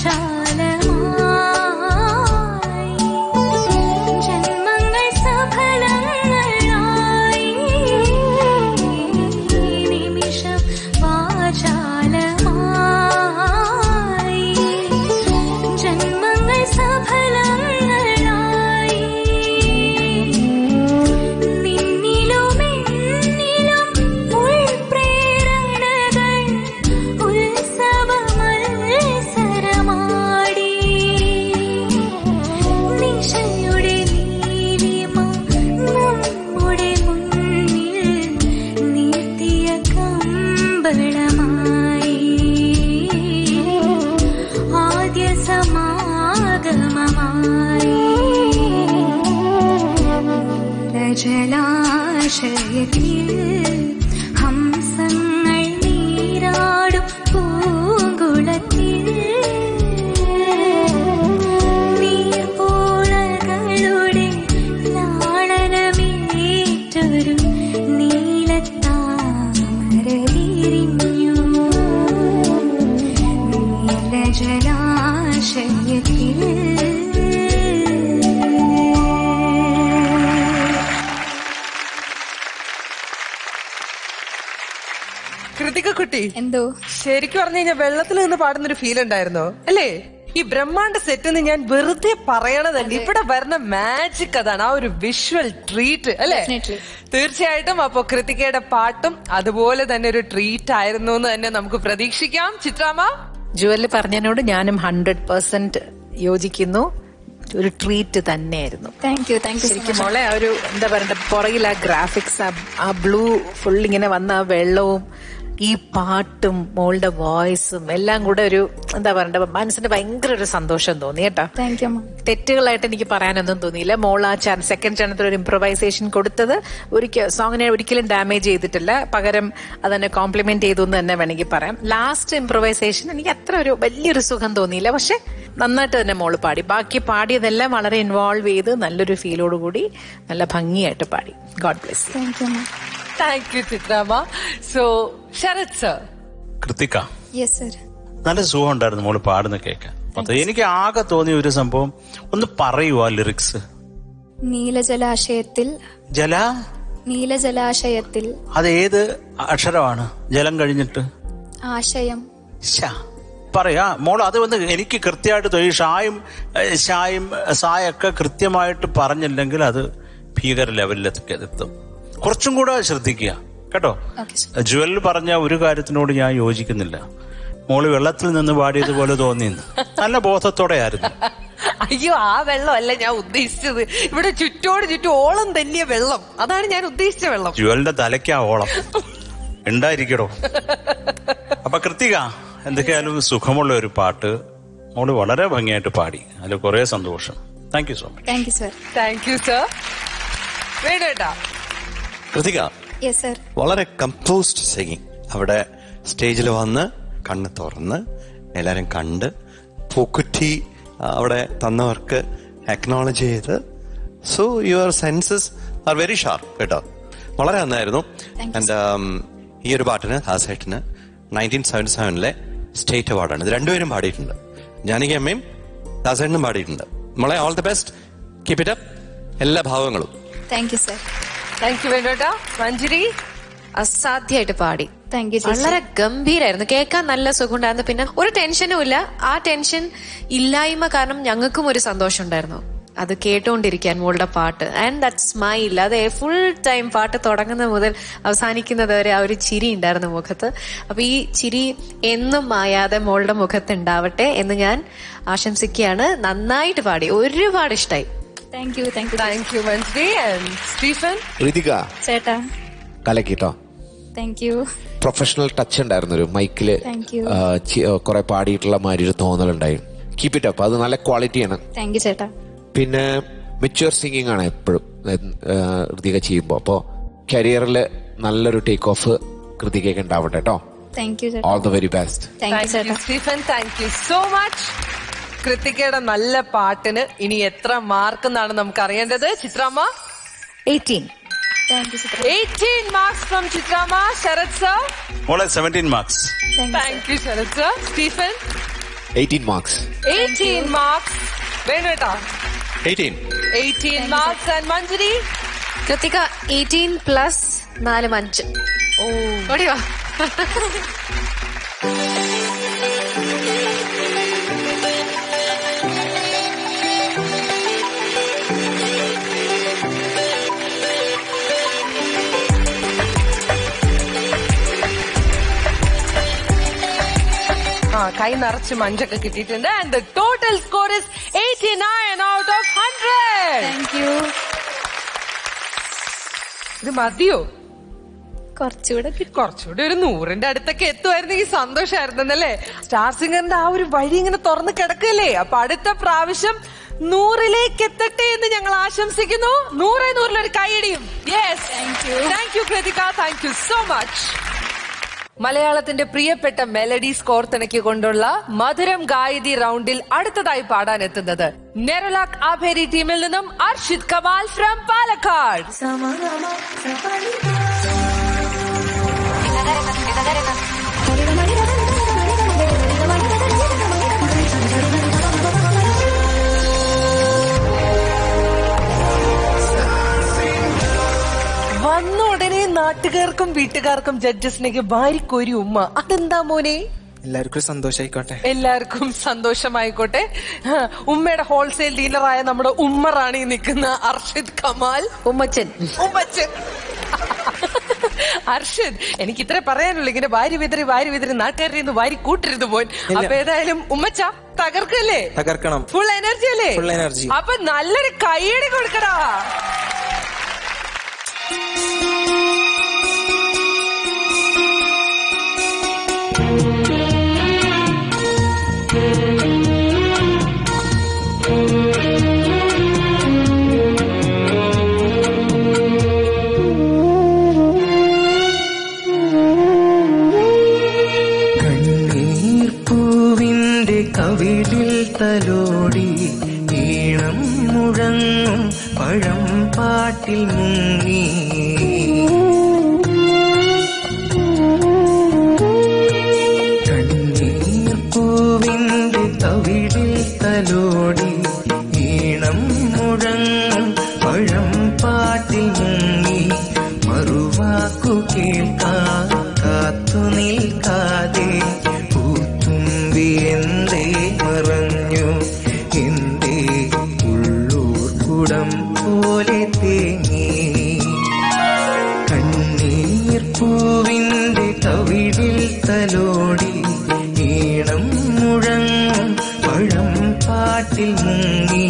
ജന്മങ്ങൾ സഫലങ്ങളായി നിമിഷം വാചാലമായി ജന്മങ്ങൾ സഫലങ്ങളായി നിന്നിലും എന്നിലും ഉൾപ്രേരണകൾ ഉത്സവമത്സരമാടി നിശയുടെ നീലിമ നമ്മുടെ മുന്നിൽ നീർത്തിയ കമ്പളമായി ആദ്യ സമാഗമമായി ജലാശയത്തിൽ ഹംസങ്ങൾ നീരാടും പൂങ്കുളത്തിൽ നീർപ്പോളകളുടെ ലാളനമേറ്റൊരു നീലത്താമരവിരിഞ്ഞു നീലജലാശയത്തിൽ കൃതിക കുട്ടി എന്തോ ശരിക്കും പറഞ്ഞു കഴിഞ്ഞാൽ വെള്ളത്തിൽ നിന്ന് പാടുന്ന ഒരു ഫീൽ ഉണ്ടായിരുന്നോ അല്ലേ ഈ ബ്രഹ്മാണ്ട സെറ്റ് എന്ന് ഞാൻ വെറുതെ പറയണതല്ല ഇവിടെ വരുന്ന മാജിക് അതാണ് ആ ഒരു വിഷ്വൽ ട്രീറ്റ് അല്ലേ Definitely. തീർച്ചയായിട്ടും അപ്പൊ കൃതികയുടെ പാട്ടും അതുപോലെ തന്നെ ഒരു ട്രീറ്റ് ആയിരുന്നു എന്ന് തന്നെ നമുക്ക് പ്രതീക്ഷിക്കാം ചിത്രാമ ജുവല് പറഞ്ഞതിനോട് ഞാനും ഹൺഡ്രഡ് പെർസെന്റ് യോജിക്കുന്നു ഒരു ട്രീറ്റ് തന്നെയായിരുന്നു താങ്ക് യു താങ്ക് യു ശരിക്കും മോളെ ആ ഒരു എന്താ പറയണ്ട പുറകിൽ ആ ഗ്രാഫിക്സ് ആ ബ്ലൂ ഫുൾ ഇങ്ങനെ വന്ന ആ വെള്ളവും ഈ പാട്ടും മോളുടെ വോയിസും എല്ലാം കൂടെ ഒരു എന്താ പറയണ്ട മനസ്സിന് ഭയങ്കര ഒരു സന്തോഷം തോന്നി കേട്ടോ താങ്ക് യു അമ്മ തെറ്റുകളായിട്ട് എനിക്ക് പറയാനൊന്നും തോന്നിയില്ല മോൾ ആ സെക്കൻഡ് ചാനത്തിൽ ഒരു ഇംപ്രവൈസേഷൻ കൊടുത്തത് ഒരിക്കൽ സോങ്ങിനെ ഒരിക്കലും ഡാമേജ് ചെയ്തിട്ടില്ല പകരം അതെന്നെ കോംപ്ലിമെന്റ് ചെയ്തു എന്ന് തന്നെ വേണമെങ്കിൽ പറയാം ലാസ്റ്റ് ഇംപ്രവൈസേഷൻ എനിക്ക് അത്ര ഒരു വലിയൊരു സുഖം തോന്നിയില്ല പക്ഷെ നന്നായിട്ട് തന്നെ മോള് പാടി ബാക്കി പാടിയതെല്ലാം വളരെ ഇൻവോൾവ് ചെയ്ത് നല്ലൊരു ഫീലോട് കൂടി നല്ല ഭംഗിയായിട്ട് പാടി ഗോഡ് ബ്ലെസ് താങ്ക് യു അമ്മ താങ്ക് യു ചിത്രാമ so Sharath sir Krithika yes sir നല്ല സുഖം ഉണ്ടായിരുന്നു മോള് പാടുന്ന കേൾക്കാൻ മൊത്തം എനിക്ക് ആകെ തോന്നിയ ഒരു സംഭവം ഒന്ന് പറയുക ലിറിക്സ് നീലജലാശയത്തിൽ ജല നീലജലാശയത്തിൽ അത് ഏത് അക്ഷരമാണ് ജലം കഴിഞ്ഞിട്ട് ആശയം ശാ പറയാ മോൾ അത് വന്ന് എനിക്ക് കൃത്യമായിട്ട് തൊഴിൽ ഷായും ഏഹ്, ഷായും സായൊക്കെ കൃത്യമായിട്ട് പറഞ്ഞില്ലെങ്കിൽ അത് ഭീകര ലെവലിലേക്ക് എത്തും കുറച്ചും കൂടെ ശ്രദ്ധിക്കുക കേട്ടോ ജുവൽ പറഞ്ഞ ഒരു കാര്യത്തിനോട് ഞാൻ യോജിക്കുന്നില്ല മോള് വെള്ളത്തിൽ നിന്ന് പാടിയതുപോലെ തോന്നിയെന്ന് നല്ല ബോധത്തോടെയായിരുന്നു അയ്യോ ആ വെള്ളമല്ല ഞാൻ ഉദ്ദേശിച്ചത് ഇവിടെ ചുറ്റോട് ചുറ്റും ഓളം തല്ലിയ വെള്ളം അതാണ് ഞാൻ ഉദ്ദേശിച്ച വെള്ളം ജുവലിന്റെ തലയ്ക്കാ ഓളം ഉണ്ടായിരിക്കടോ അപ്പൊ കൃത്തിക എന്തൊക്കെയായാലും സുഖമുള്ള ഒരു പാട്ട് മോള് വളരെ ഭംഗിയായിട്ട് പാടി അതിൽ കുറെ സന്തോഷം thank you so much thank you sir thank you sir വേണേട്ടാ കൃതിക യെസ് സർ വളരെ കമ്പോസ്ഡ് സിംഗിങ് അവിടെ സ്റ്റേജിൽ വന്ന് കണ്ണ് തുറന്ന് എല്ലാരും കണ്ട് പൂക്കുറ്റി ആ, അവിടെ തന്നവർക്ക് അക്നോളജ് ചെയ്ത് so your senses are very sharp കേട്ടോ വളരെ നന്നായിരുന്നു ആൻഡ് ഈ ഒരു പാട്ടിന് ദാസേട്ടന് നയൻറ്റീൻ സെവൻറ്റി സെവനിലെ സ്റ്റേറ്റ് അവാർഡാണ് ഇത് രണ്ടുപേരും പാടിയിട്ടുണ്ട് ജാനകി അമ്മയും ദാസേട്ടനും പാടിയിട്ടുണ്ട് മോളെ all the best keep it up എല്ലാ ഭാവങ്ങളും thank you sir thank you വേണേട്ടാ മഞ്ജരി അസാധ്യമായിട്ട് പാടി താങ്ക് യു വളരെ ഗംഭീരായിരുന്നു കേൾക്കാൻ നല്ല സുഖമുണ്ടായിരുന്നു പിന്നെ ഒരു ടെൻഷനും ഇല്ല ആ ടെൻഷൻ ഇല്ലായ്മ കാരണം ഞങ്ങൾക്കും ഒരു സന്തോഷം ഉണ്ടായിരുന്നു അത് കേട്ടുകൊണ്ടിരിക്കാൻ മോളുടെ പാട്ട് ആൻഡ് ദറ്റ് സ്മൈൽ അത് ഫുൾ ടൈം പാട്ട് തുടങ്ങുന്നത് മുതൽ അവസാനിക്കുന്നത് വരെ ആ ഒരു ചിരി ഉണ്ടായിരുന്നു മുഖത്ത് അപ്പൊ ഈ ചിരി എന്നും മായാതെ മോളുടെ മുഖത്ത് ഉണ്ടാവട്ടെ എന്ന് ഞാൻ ആശംസിക്കുകയാണ് നന്നായിട്ട് പാടി ഒരുപാട് ഇഷ്ടമായി thank you thank you thank you Manjari and Stephen Hrithika ചേട്ടാ കലക്കിട്ടോ താങ്ക് യു പ്രൊഫഷണൽ ടച്ച് ഉണ്ടായിരുന്നു ഒരു മൈക്കില് Thank you. കുറെ പാടിയിട്ടുള്ള മാതിരി ഒരു തോന്നലുണ്ടായി കീപ് ഇറ്റ് അപ്പ് അത് നല്ല ക്വാളിറ്റിയാണ് താങ്ക് യു ചേട്ടാ പിന്നെ മെച്യൂർ സിംഗിങ് ആണ് എപ്പോഴും ഋതിക ചെയ്യുമ്പോൾ അപ്പോൾ കരിയറിൽ നല്ലൊരു ടേക്ക് ഓഫ് കൃതികയ്ക്ക് ഉണ്ടാവട്ടെ കേട്ടോ താങ്ക് യു ചേട്ടാ all the very best thank you thank you ചേട്ടാ Stephen thank you so much കൃത്തികയുടെ നല്ല പാട്ടിന് ഇനി എത്ര മാർക്ക് എന്നാണ് നമുക്ക് അറിയേണ്ടത് ചിത്രമ്മ എയ്റ്റീൻ താങ്ക് യു ചേട്ടാ എയ്റ്റീൻ മാർക്സ് ഫ്രം ചിത്രമ്മ ശരത് സർ മോളെ seventeen marks thank you Sarath sir Stephen eighteen marks eighteen marks വേണേട്ടാ eighteen eighteen marks and Manjari Krithika eighteen plus നാലും അഞ്ച് ഓ ഓടിയോ ആ കൈ നിറച്ച് മഞ്ചൊക്കെ കിട്ടിയിട്ടുണ്ട് and the total score is eighty nine out of hundred thank you ഇത് മതിയോ കുറച്ചുകൂടെ കിട്ടും കുറച്ചുകൂടി ഒരു നൂറിന്റെ അടുത്തൊക്കെ എത്തുമായിരുന്നെങ്കിൽ സന്തോഷമായിരുന്നല്ലേ സ്റ്റാർ സിംഗറിന്റെ ആ ഒരു വഴി ഇങ്ങനെ തുറന്ന് കിടക്കല്ലേ അപ്പൊ അടുത്ത പ്രാവശ്യം നൂറിലേക്ക് എത്തട്ടെ എന്ന് ഞങ്ങൾ ആശംസിക്കുന്നു നൂറേ നൂറിലൊരു കൈയടിയും yes thank you Krithika thank you so much മലയാളത്തിന്റെ പ്രിയപ്പെട്ട മെലഡീസ് കോർത്തിണക്കിക്കൊണ്ടുള്ള മധുരം ഗായതി റൗണ്ടിൽ അടുത്തതായി പാടാൻ എത്തുന്നത് നെറലാക് ആഭേരി ടീമിൽ നിന്നും അർഷിത് കമാൽ ഫ്രം പാലക്കാട് വന്ന ഉടനെ നാട്ടുകാർക്കും വീട്ടുകാർക്കും ജഡ്ജസിനേക്ക് വാരിക്കോരി ഉമ്മ അതെന്താ മോനെ എല്ലാവർക്കും സന്തോഷായിക്കോട്ടെ എല്ലാവർക്കും സന്തോഷമായിക്കോട്ടെ ഹാ, ഉമ്മയുടെ ഹോൾസെയിൽ ഡീലറായ നമ്മുടെ ഉമ്മറാണ് ഈ നിൽക്കുന്ന അർഷിദ് കമാൽ ഉമ്മച്ചൻ ഉമ്മച്ചൻ അർഷിദ് എനിക്ക് ഇത്ര പറയാനുള്ളൂ ഇങ്ങനെ വാരി വിതറി വാരി വിതറി നാട്ടുകാരുടെ നിന്ന് വാരി കൂട്ടരുത് പോൻ ഇല്ല. അപ്പൊ ഏതായാലും ഉമ്മച്ച തകർക്കല്ലേ തകർക്കണം ഫുൾ എനർജി അല്ലേ Full energy. അപ്പൊ നല്ലൊരു കൈയടി കൊടുക്കടാ കണ്ണീർ പൂവിന്റെ കവിളിൽ തലോടി ഈണം മുഴങ്ങും പഴം പാട്ടിൽ മുങ്ങി കണ്ണീർ പൂവിന്റെ കവിളിൽ തലോടി ഈണം മുഴങ്ങും പഴം പാട്ടിൽ മുങ്ങി മറുവാക്കു കേൾക്കാൻ കാത്തു നിൽക്കാതെ പൂത്തുമ്പി എന്തേ മറഞ്ഞു എന്തേ ഉള്ളൂർ കുടം പോലെ തേങ്ങി കണ്ണീർ പൂവിന്റെ കവിളിൽ തലോടി ഈണം മുഴങ്ങും പഴം പാട്ടിൽ മുങ്ങി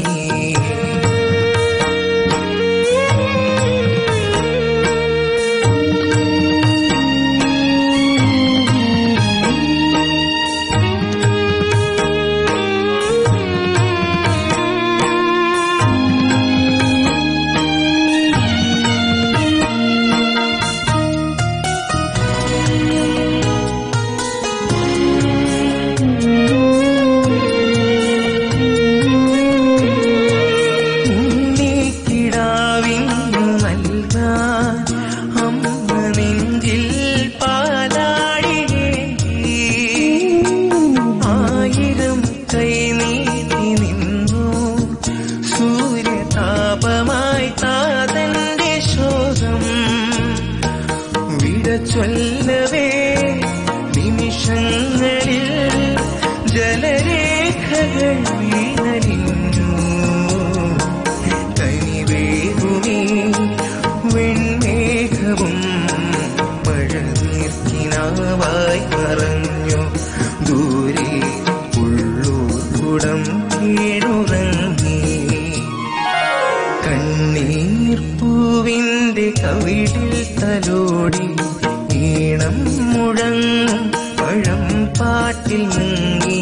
ഉണ്ണിക്കിടാവിന്നു നൽകാൻ അമ്മ നെഞ്ചിൽ പാലാടിയേ ആയിരം കൈ നീട്ടി നിന്നു സൂര്യതാപമായി താതന്റെ ശോകം വിട ചൊല്ലവേ നിമിഷങ്ങളിൽ ജലരേഖകൾ വീണലിഞ്ഞു കനിവേകുമീ വെൺമേഘവും മഴ നീർക്കിനാവായി മറഞ്ഞു ദൂരെ ഉള്ളൂർക്കുടം കീഴുറങ്ങി കണ്ണീർ പൂവിന്റെ കവിളിൽ തലോടി ഈണം മുഴങ്ങും പഴം പാട്ടിൽ മുങ്ങി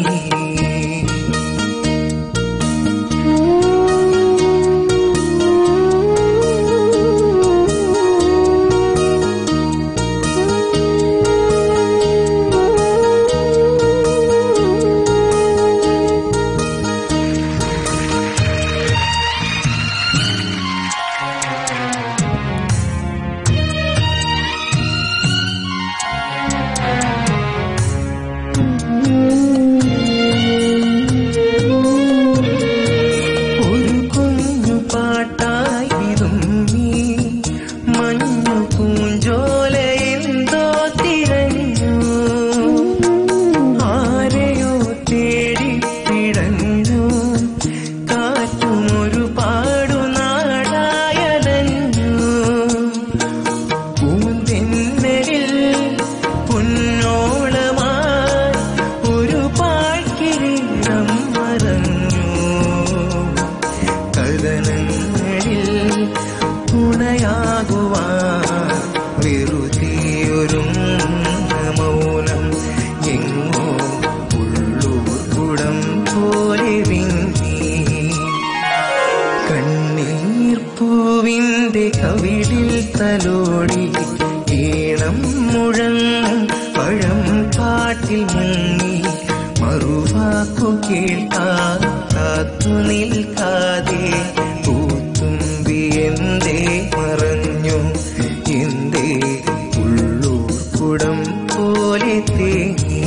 കാത്തു നിൽക്കാതെ പൂത്തുമ്പി എന്തേ മറഞ്ഞു എന്തേ ഉള്ളൂർ കുടം പോലെ തേങ്ങി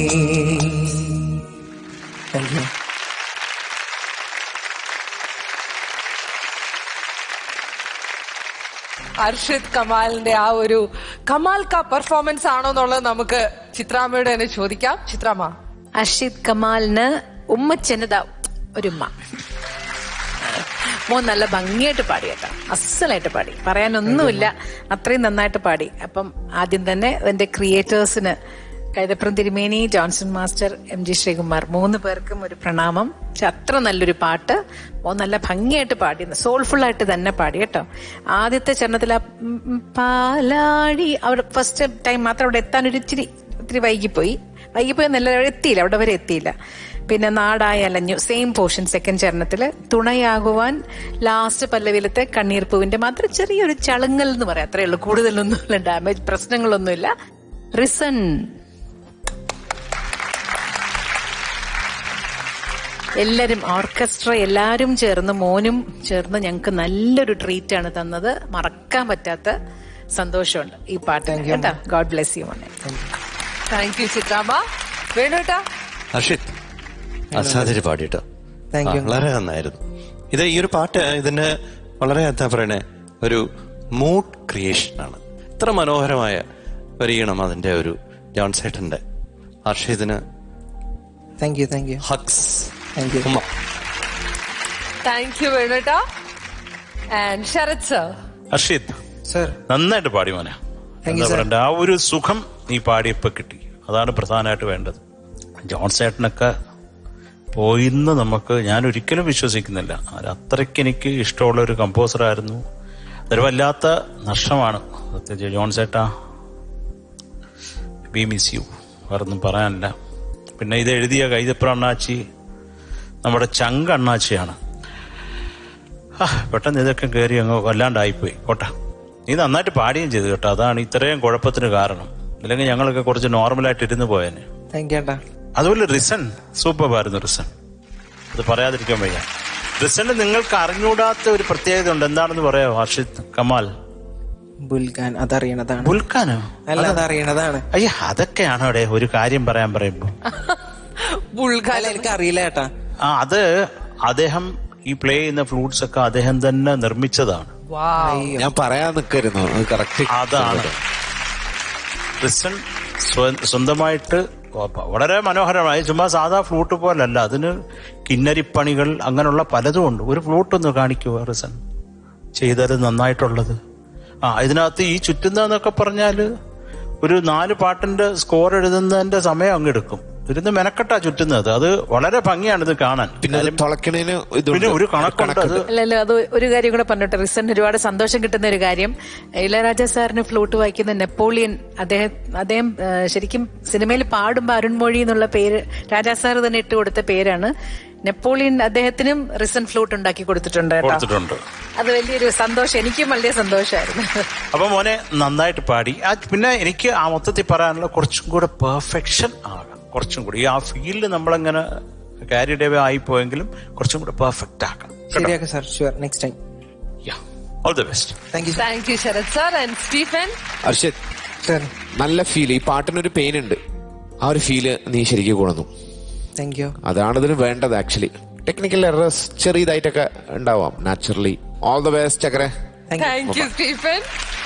താങ്ക് യു അർഷിദ് കമാലിന്റെ ആ ഒരു കമാൽ ക പെർഫോമൻസ് ആണോ എന്നുള്ളത് നമുക്ക് ചിത്രാമ്മയോട് തന്നെ ചോദിക്കാം ചിത്രാമ്മ അർഷിദ് കമാലിന് ഉമ്മച്ചെന്നത ഒരുമ്മ മോൻ നല്ല ഭംഗിയായിട്ട് പാടി കേട്ടോ അസലായിട്ട് പാടി പറയാനൊന്നുമില്ല അത്രയും നന്നായിട്ട് പാടി അപ്പം ആദ്യം തന്നെ എന്റെ ക്രിയേറ്റേഴ്സിന് കൈതപ്രം തിരുമേനി Johnson master M G Sreekumar മൂന്ന് പേർക്കും ഒരു പ്രണാമം പക്ഷെ അത്ര നല്ലൊരു പാട്ട് മോൻ നല്ല ഭംഗിയായിട്ട് പാടി സോൾഫുൾ ആയിട്ട് തന്നെ പാടി കേട്ടോ ആദ്യത്തെ ചരണത്തിൽ ആ ഉം ഉം പാലാഴി അവിടെ ഫസ്റ്റ് ടൈം മാത്രം അവിടെ എത്താൻ ഒരു ഇച്ചിരി ഇത്തിരി വൈകിപ്പോയി വൈകിപ്പോയി എന്നല്ല അവിടെ എത്തിയില്ല അവിടെ വരെ എത്തിയില്ല പിന്നെ നാടായി അലഞ്ഞു സെയിം പോർഷൻ സെക്കൻഡ് ചരണത്തില് തുണയാകുവാൻ ലാസ്റ്റ് പല്ലവിലത്തെ കണ്ണീർ പൂവിന്റെ മാത്രം ചെറിയൊരു ചളുങ്ങൽ എന്ന് പറയാം അത്രേ ഉള്ളൂ കൂടുതലൊന്നുമില്ല ഡാമേജ് പ്രശ്നങ്ങളൊന്നുമില്ല റിസൺ എല്ലാരും ഓർക്കസ്ട്ര എല്ലാരും ചേർന്ന് മോനും ചേർന്ന് ഞങ്ങൾക്ക് നല്ലൊരു ട്രീറ്റ് ആണ് തന്നത് മറക്കാൻ പറ്റാത്ത സന്തോഷമുണ്ട് ഈ പാട്ട് കേട്ടോ ഗോഡ് ബ്ലെസ് യു മോനെ താങ്ക് യു ചിത്രാമ്മ വേണുട്ടാ ഹർഷിത് അസാധ്യ പാടിട്ടോ Thank you. വളരെ നന്നായിരുന്നു ഇത് ഈ ഒരു പാട്ട് ഇതിന് വളരെ എന്താ പറയണേ ഒരു മൂഡ് ക്രിയേഷൻ ആണ് ഇത്ര മനോഹരമായ ഒരു ഈണം അതിന്റെ ഒരു ജോൺ സേട്ടന്റെ ഹർഷിതിന് താങ്ക് യു താങ്ക് യു ഹക്സ് താങ്ക് യു ഉമ്മ താങ്ക് യു വേണുട്ടാ and Sharath sir Harshith sir നന്നായിട്ട് പാടി മോനെ Thank you, എന്താ sir. പറയണ്ട ആ ഒരു സുഖം നീ പാടിയപ്പോ കിട്ടി അതാണ് പ്രധാനമായിട്ട് വേണ്ടത് ജോൺ സേട്ടനൊക്കെ പോയിന്ന് നമുക്ക് ഞാൻ ഒരിക്കലും വിശ്വസിക്കുന്നില്ല അത് അത്രയ്ക്ക് എനിക്ക് ഇഷ്ടമുള്ള ഒരു കമ്പോസർ ആയിരുന്നു അതൊരു വല്ലാത്ത നഷ്ടമാണ് സത്യത്തിൽ ജോൺ സേട്ടാ ബി മിസ് യു വേറൊന്നും പറയാനില്ല പിന്നെ ഇത് എഴുതിയ കൈതപ്ര അണ്ണാച്ചി നമ്മുടെ ചങ്ക അണ്ണാച്ചിയാണ് ആ, പെട്ടെന്ന് ഇതൊക്കെ കയറി അങ്ങ് വല്ലാണ്ടായിപ്പോയി കോട്ടെ നീ നന്നായിട്ട് പാടുകയും ചെയ്തു കേട്ടോ അതാണ് ഇത്രയും കുഴപ്പത്തിന് കാരണം അല്ലെങ്കിൽ ഞങ്ങളൊക്കെ കുറച്ച് നോർമലായിട്ട് ഇരുന്ന് പോയേനെ താങ്ക് യു ഏട്ടാ അതുപോലെ റിസൺ സൂപ്പർ ആയിരുന്നു റിസൺ അത് പറയാതിരിക്കാൻ വയ്യ റിസണിൽ നിങ്ങൾക്ക് അറിഞ്ഞൂടാത്ത ഒരു പ്രത്യേകത ഉണ്ട് എന്താണെന്ന് പറയാമോ ഹർഷിത് കമാൽ ബുൽഖാൻ അതറിയണതാണ് ബുൽക്കാനോ അല്ല അതറിയണതാണ് അയ്യ അതൊക്കെയാണോ അവിടെ ഒരു കാര്യം പറയാൻ പറയുമ്പോ അല്ല എനിക്ക് അറിയില്ല ഏട്ടാ ആ അത് അദ്ദേഹം ഈ പ്ലേ ചെയ്യുന്ന ഫ്ലൂട്ട്സ് ഒക്കെ അദ്ദേഹം തന്നെ നിർമ്മിച്ചതാണ് ഞാൻ പറയാൻ നിൽക്കരുന്നു അത് കറക്റ്റ് അതാണ് റിസൺ സ്വ- സ്വന്തമായിട്ട് വ- വളരെ മനോഹരമായി ചുമ്മാ സാധാ ഫ്ലൂട്ട് പോലല്ല അതിന് കിന്നരിപ്പണികൾ അങ്ങനെയുള്ള പലതും ഉണ്ട് ഒരു ഫ്ലൂട്ട് ഒന്ന് കാണിക്കുക റിസൺ ചെയ്തത് നന്നായിട്ടുള്ളത് ആ ഇതിനകത്ത് ഈ ചുറ്റുന്നതെന്നൊക്കെ പറഞ്ഞാല് ഒരു നാല് പാട്ടിന്റെ സ്കോർ എഴുതുന്നതിന്റെ സമയം അങ്ങ് എടുക്കും ഇരുന്ന് മെനക്കെട്ടാ ചുറ്റുന്നത് അത് വളരെ ഭംഗിയാണ് ഇത് കാണാൻ പിന്നെ അത് തുളക്കണേന് ഇതുണ്ട്. പിന്നെ ഒരു കണക്കുണ്ട് അത് അല്ലല്ലോ അത് ഒരു കാര്യം കൂടെ പറഞ്ഞിട്ട് റിസൺ ഒരുപാട് സന്തോഷം കിട്ടുന്ന ഒരു കാര്യം ഇളയരാജ സാറിന് ഫ്ലൂട്ട് വായിക്കുന്ന നെപ്പോളിയൻ അദ്ദേഹം അദ്ദേഹം ആ, ശരിക്കും സിനിമയിൽ പാടുമ്പോൾ അരുൺമൊഴി എന്നുള്ള പേര് രാജാ സാർ തന്നെ ഇട്ട് കൊടുത്ത പേരാണ് നെപ്പോളിയൻ അദ്ദേഹത്തിനും റിസൺ ഫ്ലൂട്ട് ഉണ്ടാക്കി കൊടുത്തിട്ടുണ്ട് കേട്ടോ കൊടുത്തിട്ടുണ്ട് അത് വലിയൊരു സന്തോഷം എനിക്കും വലിയ സന്തോഷമായിരുന്നു അപ്പൊ മോനെ നന്നായിട്ട് പാടി ആ, പിന്നെ എനിക്ക് ആ മൊത്തത്തിൽ പറയാനുള്ള കുറച്ചും കൂടെ പെർഫെക്ഷൻ ആകാം കുറച്ചും കൂടി ഈ ആ ഫീൽഡ് നമ്മളങ്ങനെ ക്യാരി ഡേ ആയിപ്പോയെങ്കിലും കുറച്ചും കൂടെ പെർഫെക്റ്റ് ആക്കാം ശരിയാക്കാം sir sure next time all the best thank you thank you Sarath sir and Stephen Harshith sir നല്ല ഫീൽ ഈ പാട്ടിനൊരു പെയിൻ ഉണ്ട് ആ ഒരു ഫീല് നീ ശരിക്കും കൊണ്ടു താങ്ക് യു അതാണ് ഇതിന് വേണ്ടത് ആക്ച്വലി ടെക്നിക്കൽ എറേഴ്സ് ചെറിയതായിട്ടൊക്കെ ഉണ്ടാവാം നാച്ചുറലി ഓൾ ദ ബെസ്റ്റ് ചക്കരെ താങ്ക് യു സ്റ്റീഫൻ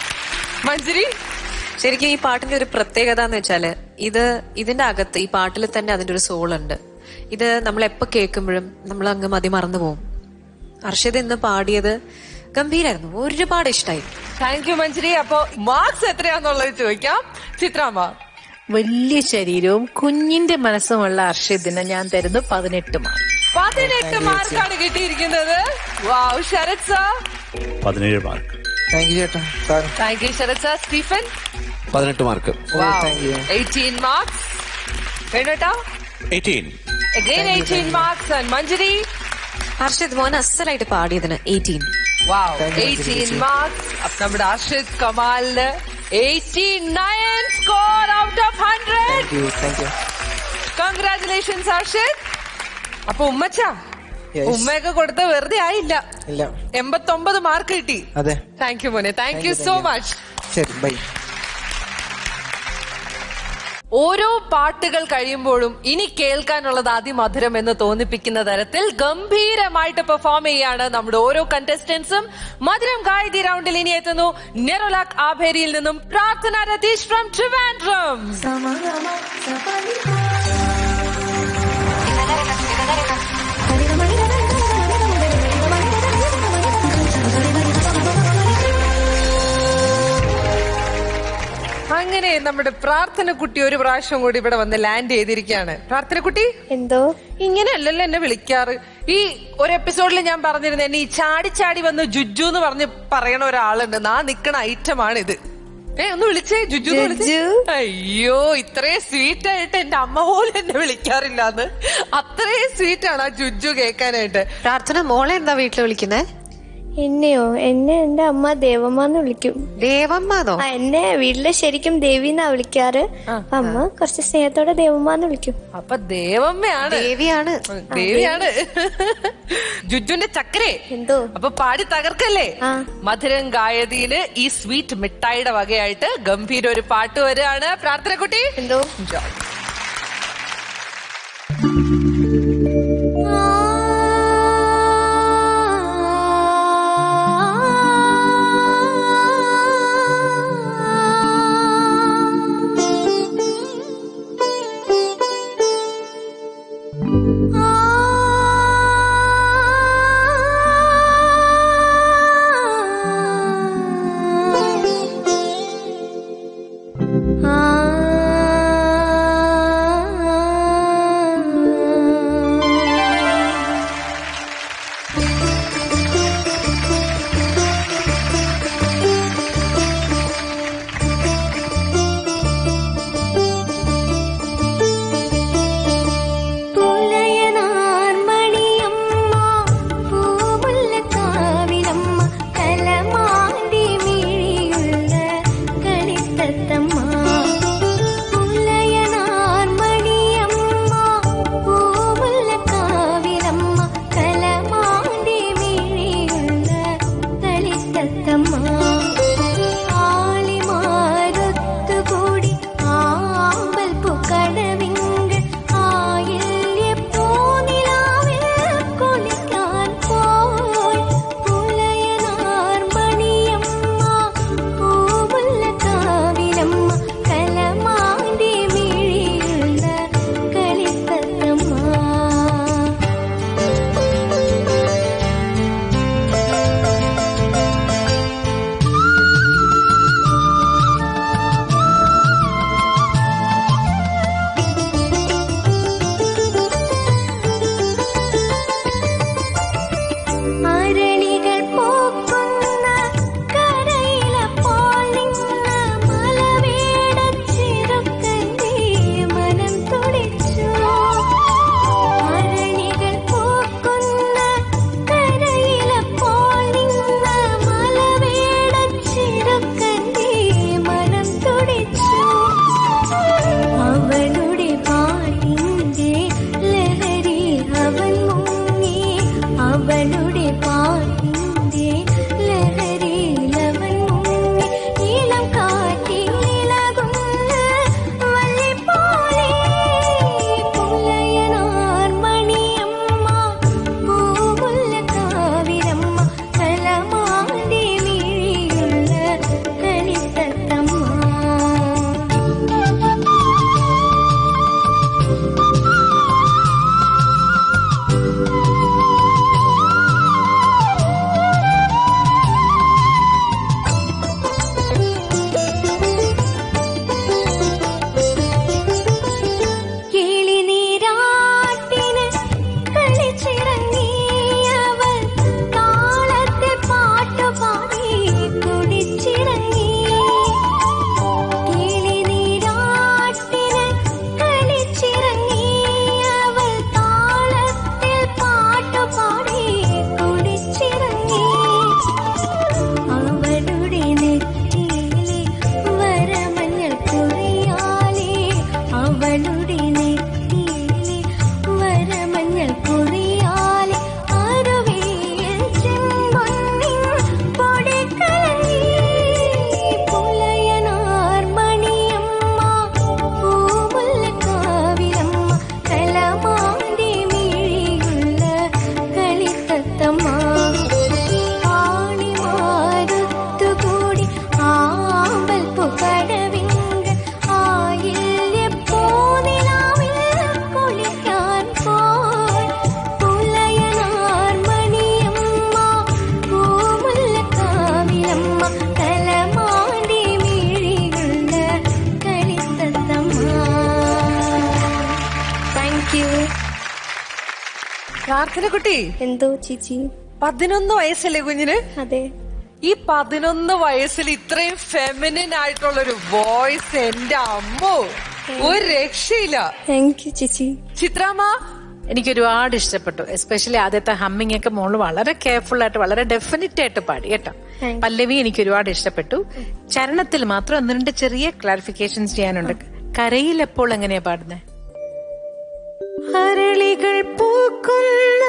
മഞ്ജരി ശരിക്കും ഈ പാട്ടിന്റെ ഒരു പ്രത്യേകത എന്ന് വെച്ചാല് ഇത് ഇതിന്റെ അകത്ത് ഈ പാട്ടിൽ തന്നെ അതിന്റെ ഒരു സോൾ ഉണ്ട് ഇത് നമ്മൾ എപ്പോ കേൾക്കുമ്പോഴും നമ്മൾ അങ്ങ് മതി മറന്നു പോകും അർഷദ് ഇന്ന് പാടിയത് ഗംഭീരായിരുന്നു ഒരുപാട് ഇഷ്ടമായി താങ്ക് യു മഞ്ജരി അപ്പോ മാർക്സ് എത്രയാന്നുള്ളത് ചോദിക്കാം ചിത്രാമ്മ വലിയ ശരീരവും കുഞ്ഞിന്റെ മനസ്സുമുള്ള അർഷിദിന് ഞാൻ തരുന്നു പതിനെട്ട് മാർക്ക് പതിനെട്ട് മാർക്കാണ് കിട്ടിയിരിക്കുന്നത് വാവ് ശരത് സർ പതിനേഴ് മാർക്ക് താങ്ക് യു ചേട്ടാ sir thank you Sarath sir Stephen പതിനെട്ട് മാർക്ക് ഓ താങ്ക് യു എയ്റ്റീൻ മാർക്സ് വേണോട്ടാ eighteen again eighteen marks and Manjari Arshad മോൻ അസലായിട്ട് പാടിയതിന് eighteen wow Thank you, eighteen ചേച്ചി. മാർക്സ് അപ്പൊ നമ്മുടെ അർഷിദ് കമാലിന് eighty nine score out of hundred thank you thank you congratulations Arshid അപ്പൊ ഉമ്മച്ച Yes. ഉമ്മയൊക്കെ കൊടുത്ത വെറുതെ ആയില്ല ഇല്ല എൺപത്തൊമ്പത് മാർക്ക് കിട്ടി അതെ താങ്ക് യു മോനെ thank Thank you you, so thank you. Much ശരി ബൈ ഓരോ പാട്ടുകൾ കഴിയുമ്പോഴും ഇനി കേൾക്കാനുള്ളത് അതിമധുരം എന്ന് തോന്നിപ്പിക്കുന്ന തരത്തിൽ ഗംഭീരമായിട്ട് പെർഫോം ചെയ്യാണ് നമ്മുടെ ഓരോ കണ്ടസ്റ്റന്റ്സും മധുരം ഗായതി റൗണ്ടിൽ ഇനി എത്തുന്നു നെറോലാക് ആഭേരിയിൽ നിന്നും പ്രാർത്ഥന രതീഷ് ഫ്രം ട്രിവാൻഡ്രം അങ്ങനെ നമ്മുടെ പ്രാർത്ഥന കുട്ടി ഒരു പ്രാവശ്യം കൂടി ഇവിടെ വന്ന് ലാൻഡ് ചെയ്തിരിക്കുകയാണ് പ്രാർത്ഥന കുട്ടി എന്തോ ഇങ്ങനെയല്ലല്ലോ എന്നെ വിളിക്കാറ് ഈ ഒരു എപ്പിസോഡിൽ ഞാൻ പറഞ്ഞിരുന്നു എന്നെ ഈ ചാടി ചാടി വന്ന് ജുജു എന്ന് പറഞ്ഞ് പറയണ ഒരാളുണ്ട് നാ നിക്കണ ഐറ്റമാണ് ഇത് ഏ ഒന്ന് വിളിച്ചേ ജുജു എന്ന് വിളിച്ചേ. അയ്യോ ഇത്രയും സ്വീറ്റ് ആയിട്ട് എന്റെ അമ്മ പോലും എന്നെ വിളിക്കാറില്ലാന്ന് അത്രയും സ്വീറ്റ് ആണ് ആ ജുജു കേൾക്കാനായിട്ട് പ്രാർത്ഥന മോളെ എന്താ വീട്ടിൽ വിളിക്കുന്നേ എന്നെയോ എന്നെ എന്റെ അമ്മ ദേവമ്മന്ന് വിളിക്കും ദേവമ്മന്നോ ആ, എന്നെ വീട്ടില് ശരിക്കും ദേവി എന്നാ വിളിക്കാറ് അപ്പൊ അമ്മ കുറച്ച് സ്നേഹത്തോടെ ദേവമ്മന്ന് വിളിക്കും അപ്പൊ ദേവമ്മയാണ് ദേവിയാണ് ദേവിയാണ് ജുജുന്റെ ചക്കരെ എന്തോ അപ്പൊ പാടി തകർക്കല്ലേ ആ. മധുരം ഗായതിയില് ഈ സ്വീറ്റ് മിഠായിയുടെ വകയായിട്ട് ഗംഭീര ഒരു പാട്ട് വരികയാണ് പ്രാർത്ഥന കുട്ടി എന്തോ ആ പ്രാർത്ഥനക്കുട്ടി എന്തോ ചേച്ചി പതിനൊന്ന് വയസ്സല്ലേ കുഞ്ഞിന് അതെ ഈ പതിനൊന്ന് വയസ്സിൽ ഇത്രയും ഫെമിനിൻ ആയിട്ടുള്ള ഒരു വോയിസ് എന്റെ അമ്മോ ഒരു രക്ഷയില്ല താങ്ക് യു ചേച്ചി ചിത്രാമ്മ എനിക്ക് ഒരുപാട് ഇഷ്ടപ്പെട്ടു എസ്പെഷ്യലി ആദ്യത്തെ ഹമ്മിങ് ഒക്കെ മോള് വളരെ കെയർഫുൾ ആയിട്ട് വളരെ ഡെഫിനറ്റ് ആയിട്ട് പാടി കേട്ടോ Thank you. പല്ലവി എനിക്ക് ഒരുപാട് ഇഷ്ടപ്പെട്ടു ചരണത്തിൽ മാത്രം ഒന്ന് രണ്ട് ചെറിയ ക്ലാരിഫിക്കേഷൻസ് ചെയ്യാനുണ്ട് കരയിലെപ്പോൾ എങ്ങനെയാ പാടുന്നത് അരളികൾ പൂക്കുന്ന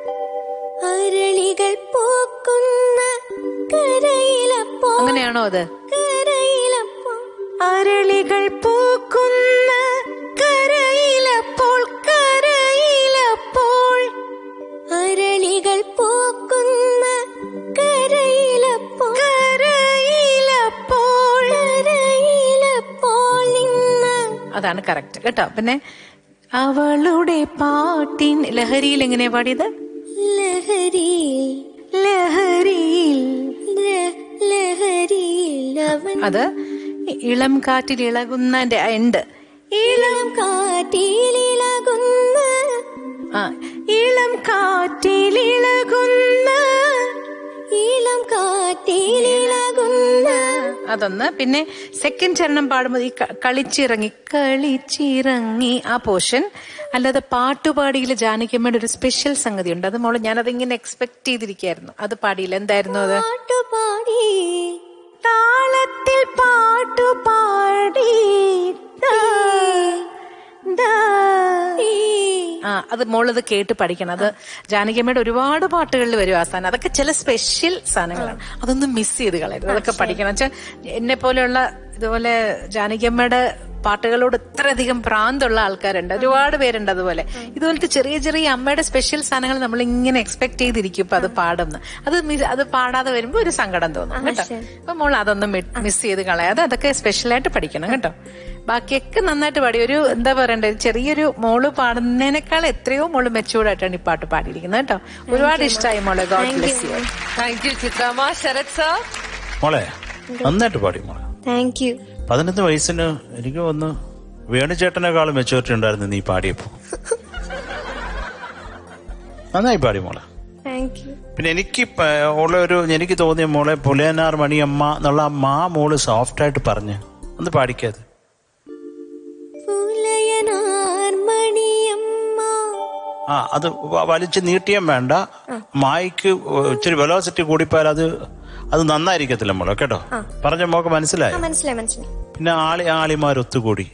അരളികൾ പൂക്കുന്ന കരയിലപ്പോ അങ്ങനെയാണോ അത് കരയിലപ്പോ അരളികൾ പൂക്കുന്ന കരയിലപ്പോൾ കരയിലപ്പോൾ അരളികൾ പൂക്കുന്ന കരയിലപ്പോ കരയിലപ്പോൾ കരയിലപ്പോൾ നിന്ന് അതാണ് കറക്റ്റ് കേട്ടോ പിന്നെ അവളുടെ പാട്ടിൻ ലഹരിയിൽ എങ്ങനെയാ പാടിയത് ലഹരിയിൽ ലഹരിയിൽ ല- ലഹരിയിൽ അവൻ അത് ഇളം കാറ്റിൽ ഇളകുന്നതിന്റെ എണ്ട് ഇളം കാറ്റിലിളകുന്ന ആ ഇളം കാറ്റിൽ ഇളകുന്ന ഇളം കാറ്റിലിളകുന്ന അതൊന്ന് പിന്നെ സെക്കൻഡ് ചരണം പാടുമ്പോൾ ഈ ക- കളിച്ചിറങ്ങി കളിച്ചിറങ്ങി ആ പോർഷൻ അല്ലാതെ പാട്ടുപാടിയില് ജാനകിയമ്മയുടെ ഒരു സ്പെഷ്യൽ സംഗതി ഉണ്ട് അത് മോള് ഞാൻ അതിങ്ങനെ എക്സ്പെക്ട് ചെയ്തിരിക്കായിരുന്നു അത് പാടിയില്ല എന്തായിരുന്നു അത് പാട്ടുപാടി താളത്തിൽ പാട്ടുപാടി ദാ, ദാ. ആ അത് മോളത് കേട്ട് പഠിക്കണം അത് ജാനകിയമ്മയുടെ ഒരുപാട് പാട്ടുകളിൽ വരും ആ സാധനം അതൊക്കെ ചില സ്പെഷ്യൽ സാധനങ്ങളാണ് അതൊന്നും മിസ് ചെയ്ത് കളയരുത് അതൊക്കെ പഠിക്കണം വെച്ചാൽ എന്നെ പോലെയുള്ള ഇതുപോലെ ജാനകിയമ്മയുടെ പാട്ടുകളോട് ഇത്രയധികം ഭ്രാന്തുള്ള ആൾക്കാരുണ്ട് ഒരുപാട് പേരുണ്ട് അതുപോലെ ഇതുപോലത്തെ ചെറിയ ചെറിയ അമ്മയുടെ സ്പെഷ്യൽ സാധനങ്ങൾ നമ്മൾ ഇങ്ങനെ എക്സ്പെക്ട് ചെയ്തിരിക്കും ഇപ്പൊ അത് പാടുന്നു അത് മി- അത് പാടാതെ വരുമ്പോ ഒരു സങ്കടം തോന്നും കേട്ടോ അപ്പൊ മോൾ അതൊന്നും മിസ് ചെയ്ത് കളയാതെ അതൊക്കെ സ്പെഷ്യലായിട്ട് പഠിക്കണം കേട്ടോ ബാക്കിയൊക്കെ നന്നായിട്ട് പാടി ഒരു എന്താ പറയണ്ടേ ചെറിയൊരു മോള് പാടുന്നതിനേക്കാൾ എത്രയോ മോള് മെച്ചൂർഡായിട്ടാണ് ഈ പാട്ട് പാടിയിരിക്കുന്നത് കേട്ടോ ഒരുപാട് ഇഷ്ടമായി മോളെ god bless you thank you ചിത്രാമ്മ ശരത് സാർ മോളെ നന്നായിട്ട് പാടി മോളെ താങ്ക് യു പതിനൊന്ന് വയസ്സിന് എനിക്ക് ഒന്ന് വേണുചേട്ടനേക്കാളും മെച്ചൂരിറ്റി ഉണ്ടായിരുന്നു നീ പാടിയപ്പോ നന്നായി പാടി മോളെ താങ്ക് യു പിന്നെ എനിക്ക് പ- ഉള്ള ഒരു എനിക്ക് തോന്നിയ മോളെ പുലയനാർ മണിയമ്മ എന്നുള്ള ആ മാ മോള് സോഫ്റ്റ് ആയിട്ട് പറഞ്ഞ് ഒന്ന് പാടിക്കാതെ പുലയനാർ മണിയമ്മ ആ അത് വ- വലിച്ച് നീട്ടിയും വേണ്ട മായ്ക്ക് ഇച്ചിരി വെലോസിറ്റി കൂടിപ്പോയാൽ അത് അത് നന്നായിരിക്കത്തില്ല മോളെ കേട്ടോ പറഞ്ഞ മോക്ക് ആ മനസ്സിലായോ മനസ്സിലായി മനസ്സിലായി പിന്നെ ആളി ആളിമാരൊത്തുകൂടി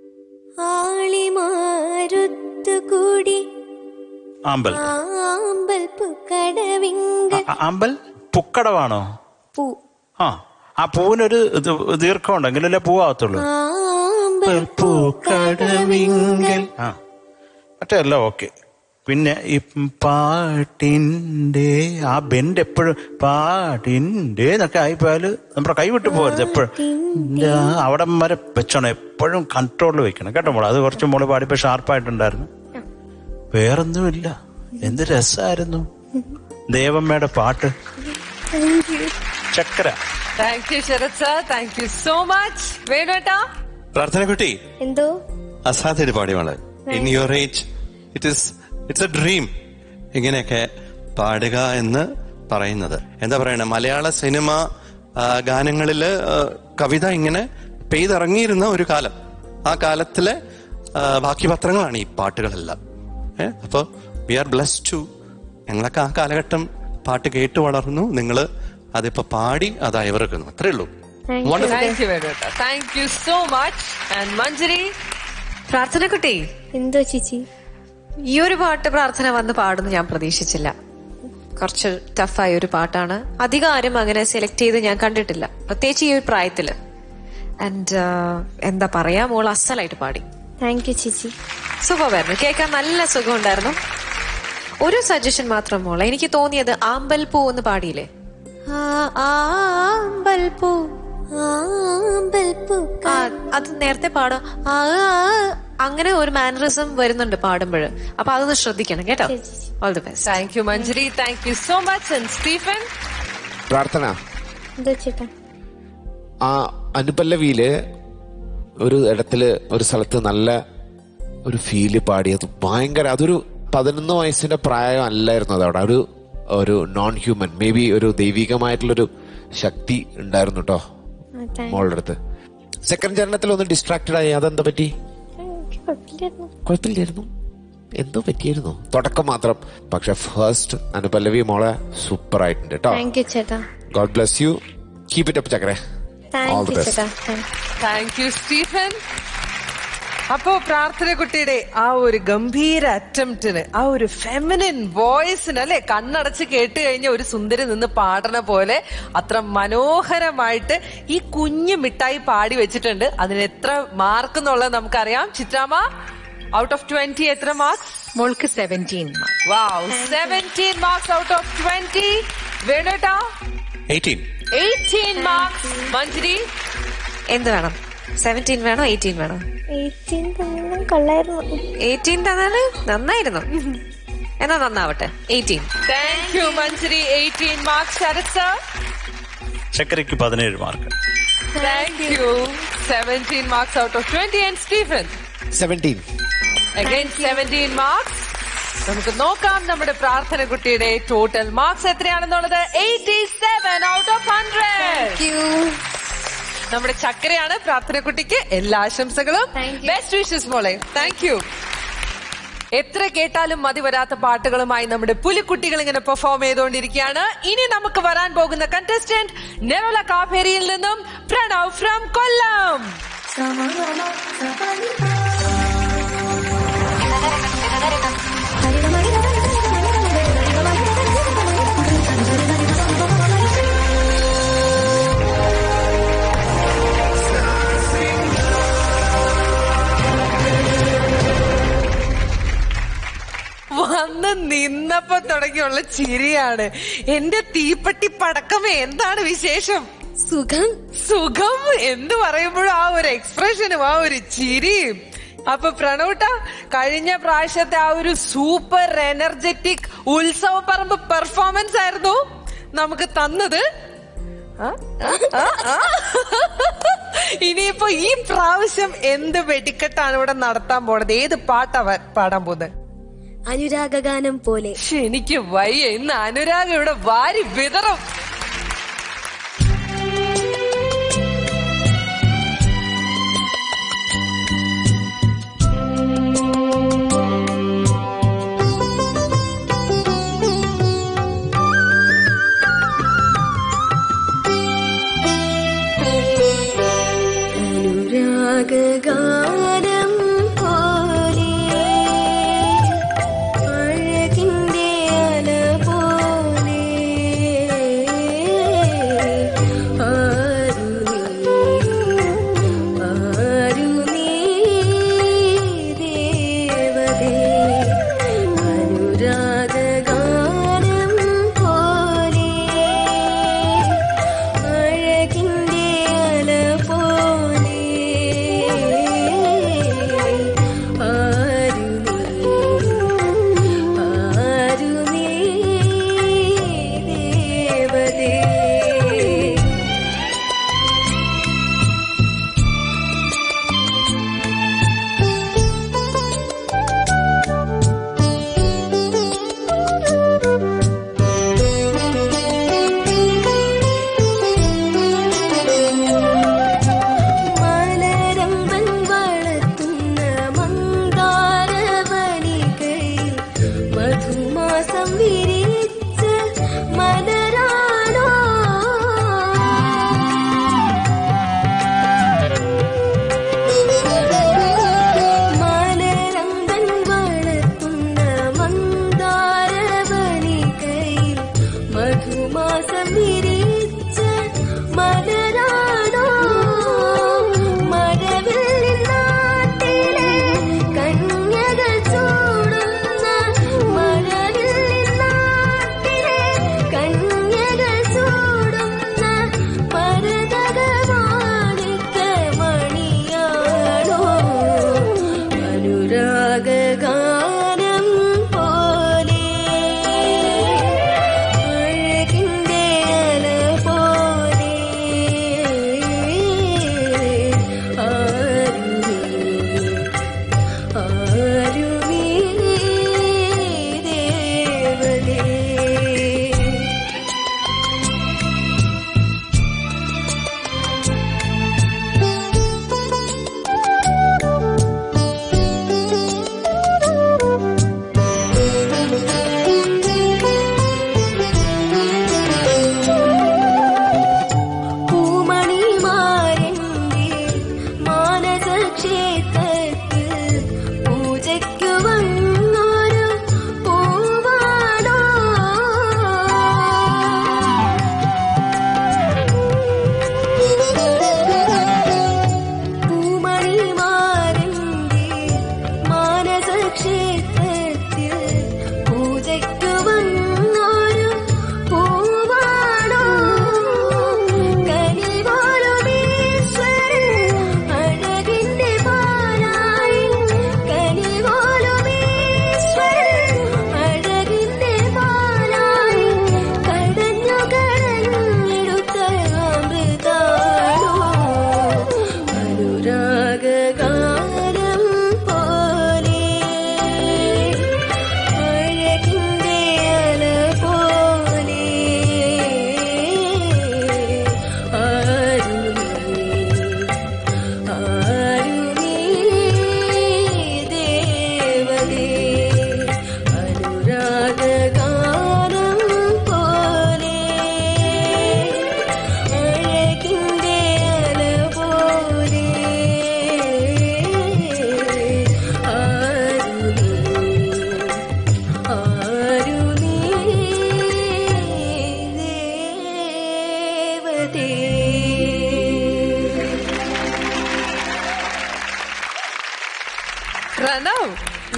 ആളിമാരുത്തുകൂടി ആമ്പൽ ആമ്പൽ പൂക്കടവിങ്കൽ ആ- ആമ്പൽ പുക്കടവാണോ പൂ ആ ആ പൂവിനൊരു ഇത് ദീർഘം ഉണ്ടെങ്കിലല്ലേ പൂവാകത്തുള്ളൂ ആമ്പൽ പൂക്കടവിങ്കൽ ആ മറ്റേ അല്ല ഓക്കെ പിന്നെ ഈ പാട്ടിന്റെ ആ ബെൻഡ് എപ്പോഴും പാട്ടിന്റെ എന്നൊക്കെ ആയിപ്പോയാല് നമ്മുടെ കൈ വിട്ടു പോകരുത് എപ്പോഴും അവിടെ വരെ വെച്ചോണം എപ്പോഴും കൺട്രോളിൽ വെക്കണം കേട്ടോ മോളെ അത് കുറച്ച് മോള് പാടിയപ്പോ ഷാർപ്പായിട്ടുണ്ടായിരുന്നു വേറൊന്നും ഇല്ല എന്ത് രസമായിരുന്നു ദേവമ്മയുടെ പാട്ട് ചക്കര thank you Sarath sir thank you so much വേണുവേട്ടാ പ്രാർത്ഥന കുട്ടി എന്തോ അസാധ്യത പാടി മോളെ in your age it is it's a dream ഇങ്ങനെയൊക്കെ പാടുക എന്ന് പറയുന്നത് എന്താ പറയണേ മലയാള സിനിമ ആ, ഗാനങ്ങളില് ആ, കവിത ഇങ്ങനെ പെയ്തിറങ്ങിയിരുന്ന ഒരു കാലം ആ കാലത്തിലെ ആ, ബാക്കി പത്രങ്ങളാണ് ഈ പാട്ടുകളെല്ലാം ഏ അപ്പൊ വി ആർ ബ്ലസ് ടു ഞങ്ങളൊക്കെ ആ കാലഘട്ടം പാട്ട് കേട്ട് വളർന്നു നിങ്ങള് അതിപ്പോ പാടി അത് അയവിറക്കുന്നു അത്രേ ഉള്ളൂ Wonderful. താങ്ക് യു വേണുവേട്ടാ thank you so much and Manjari പ്രാർത്ഥനക്കുട്ടി എന്തോ ചേച്ചി ഈ ഒരു പാട്ട് പ്രാർത്ഥന വന്ന് പാടുന്നു ഞാൻ പ്രതീക്ഷിച്ചില്ല കുറച്ച് ടഫായ ഒരു പാട്ടാണ് അധികം ആരും അങ്ങനെ സെലക്ട് ചെയ്ത് ഞാൻ കണ്ടിട്ടില്ല പ്രത്യേകിച്ച് ഈ ഒരു പ്രായത്തില് ആൻഡ് എന്താ പറയാ മോൾ അസലായിട്ട് പാടി താങ്ക് യു ചേച്ചി സുഖമായിരുന്നു കേൾക്കാൻ നല്ല സുഖമുണ്ടായിരുന്നു ഒരു സജഷൻ മാത്രം മോളെ എനിക്ക് തോന്നിയത് ആമ്പൽപ്പൂ എന്ന് പാടിയില്ലേ ആ, ആമ്പൽപ്പൂ ആമ്പൽ പൂക്ക ആ, അത് നേരത്തെ പാടും ആ, ആ, അങ്ങനെ ഒരു മാനറിസം വരുന്നുണ്ട് പാടുമ്പോൾ അപ്പൊ അതൊന്ന് ശ്രദ്ധിക്കണം കേട്ടോ ശരി, ചേച്ചി. All the best thank you Manjari thank you so much and Stephen Prarthana എന്തോ ചേട്ടാ ആ അനുപല്ലവിയില് ഒരു ഇടത്തില് ഒരു സ്ഥലത്ത് നല്ല ഒരു ഫീല് പാടിയത് ഭയങ്കര അതൊരു പതിനൊന്ന് വയസ്സിന്റെ പ്രായം അല്ലായിരുന്നു അത് അവിടെ ഒരു ഒരു നോൺ ഹ്യൂമൻ മേ ബി ഒരു ദൈവികമായിട്ടുള്ളൊരു ശക്തി ഉണ്ടായിരുന്നു കേട്ടോ മോളുടെ അടുത്ത് സെക്കൻഡ് ചരണത്തിൽ ഒന്ന് ഡിസ്ട്രാക്റ്റഡ് ആയി അതെന്താ പറ്റി കുഴപ്പമില്ലായിരുന്നു കുഴപ്പമില്ലായിരുന്നു എന്തോ പറ്റിയായിരുന്നു തുടക്കം മാത്രം പക്ഷെ ഫസ്റ്റ് അനുപല്ലവി മോളെ സൂപ്പർ ആയിട്ടുണ്ട് കേട്ടോ താങ്ക് യു ചേട്ടാ god bless you keep it up ചക്കരെ all thank the you best ചേട്ടാ താങ്ക് താങ്ക് യു സ്റ്റീഫൻ അപ്പോ പ്രാർത്ഥന കുട്ടിയുടെ ആ ഒരു ഗംഭീര അറ്റംപ്റ്റിന് ആ ഒരു ഫെമിനിൻ വോയിസിന് അല്ലെ കണ്ണടച്ച് കേട്ട് കഴിഞ്ഞ ഒരു സുന്ദരി നിന്ന് പാടണ പോലെ അത്ര മനോഹരമായിട്ട് ഈ കുഞ്ഞു മിഠായി പാടി വെച്ചിട്ടുണ്ട് അതിന് എത്ര മാർക്ക് എന്നുള്ളത് നമുക്കറിയാം ചിത്രാമ ഔട്ട് ഓഫ് ട്വന്റി എത്ര മാർക്സ് മോൾക്ക് seventeen wow seventeen marks out of twenty വേണോട്ടാ എയ്റ്റീൻ എയ്റ്റീൻ മാർക്സ് മഞ്ജരി എന്ത് വേണം സെവൻറ്റീൻ വേണോ എയ്റ്റീൻ വേണോ എയ്റ്റീൻ തന്നെ കൊള്ളായിരുന്നു എയ്റ്റീൻ തന്നാല് നന്നായിരുന്നു എന്നാ നന്നാവട്ടെ eighteen thank you Manjari eighteen marks Sarath sir ചക്കരയ്ക്ക് പതിനേഴ് mark thank you seventeen marks out of twenty and Stephen seventeen again seventeen marks നമുക്ക് നോക്കാം നമ്മുടെ പ്രാർത്ഥന കുട്ടിയുടെ ടോട്ടൽ മാർക്സ് എത്രയാണെന്നുള്ളത് eighty seven out of hundred നമ്മുടെ ചക്കരയാണ് പ്രാർത്ഥന കുട്ടിക്ക് എല്ലാ ആശംസകളും ബെസ്റ്റ് വിഷസ് മോളെ താങ്ക് യു എത്ര കേട്ടാലും മതി വരാത്ത പാട്ടുകളുമായി നമ്മുടെ പുലിക്കുട്ടികൾ ഇങ്ങനെ പെർഫോം ചെയ്തുകൊണ്ടിരിക്കുകയാണ് ഇനി നമുക്ക് വരാൻ പോകുന്ന കണ്ടസ്റ്റന്റ് നെവല കാഫേരിയിൽ നിന്നും പ്രണവ് ഫ്രം കൊല്ലം വന്ന് നിന്നപ്പോ തുടങ്ങിയുള്ള ചിരിയാണ് എന്റെ തീപ്പെട്ടി പടക്കമേ എന്താണ് വിശേഷം സുഖം സുഖം എന്ന് പറയുമ്പോഴും ആ ഒരു എക്സ്പ്രഷനും ആ ഒരു ചിരിയും അപ്പൊ പ്രണവട്ട കഴിഞ്ഞ പ്രാവശ്യത്തെ ആ ഒരു സൂപ്പർ എനർജറ്റിക് ഉത്സവ പറമ്പ് പെർഫോമൻസ് ആയിരുന്നു നമുക്ക് തന്നത് ആ? ആ? ആ? ഇനിയിപ്പോ ഈ പ്രാവശ്യം എന്ത് വെടിക്കെട്ടാണ് ഇവിടെ നടത്താൻ പോണത് ഏത് പാട്ടാ വ- പാടാൻ പോകുന്നത് അനുരാഗഗാനം പോലെ ശ്ശെ, എനിക്ക് വയ്യ ഇന്ന് അനുരാഗ് ഇവിടെ വാരി വിതറും അനുരാഗഗാനം പോലെ അഴകിന്റെ അല പോലെ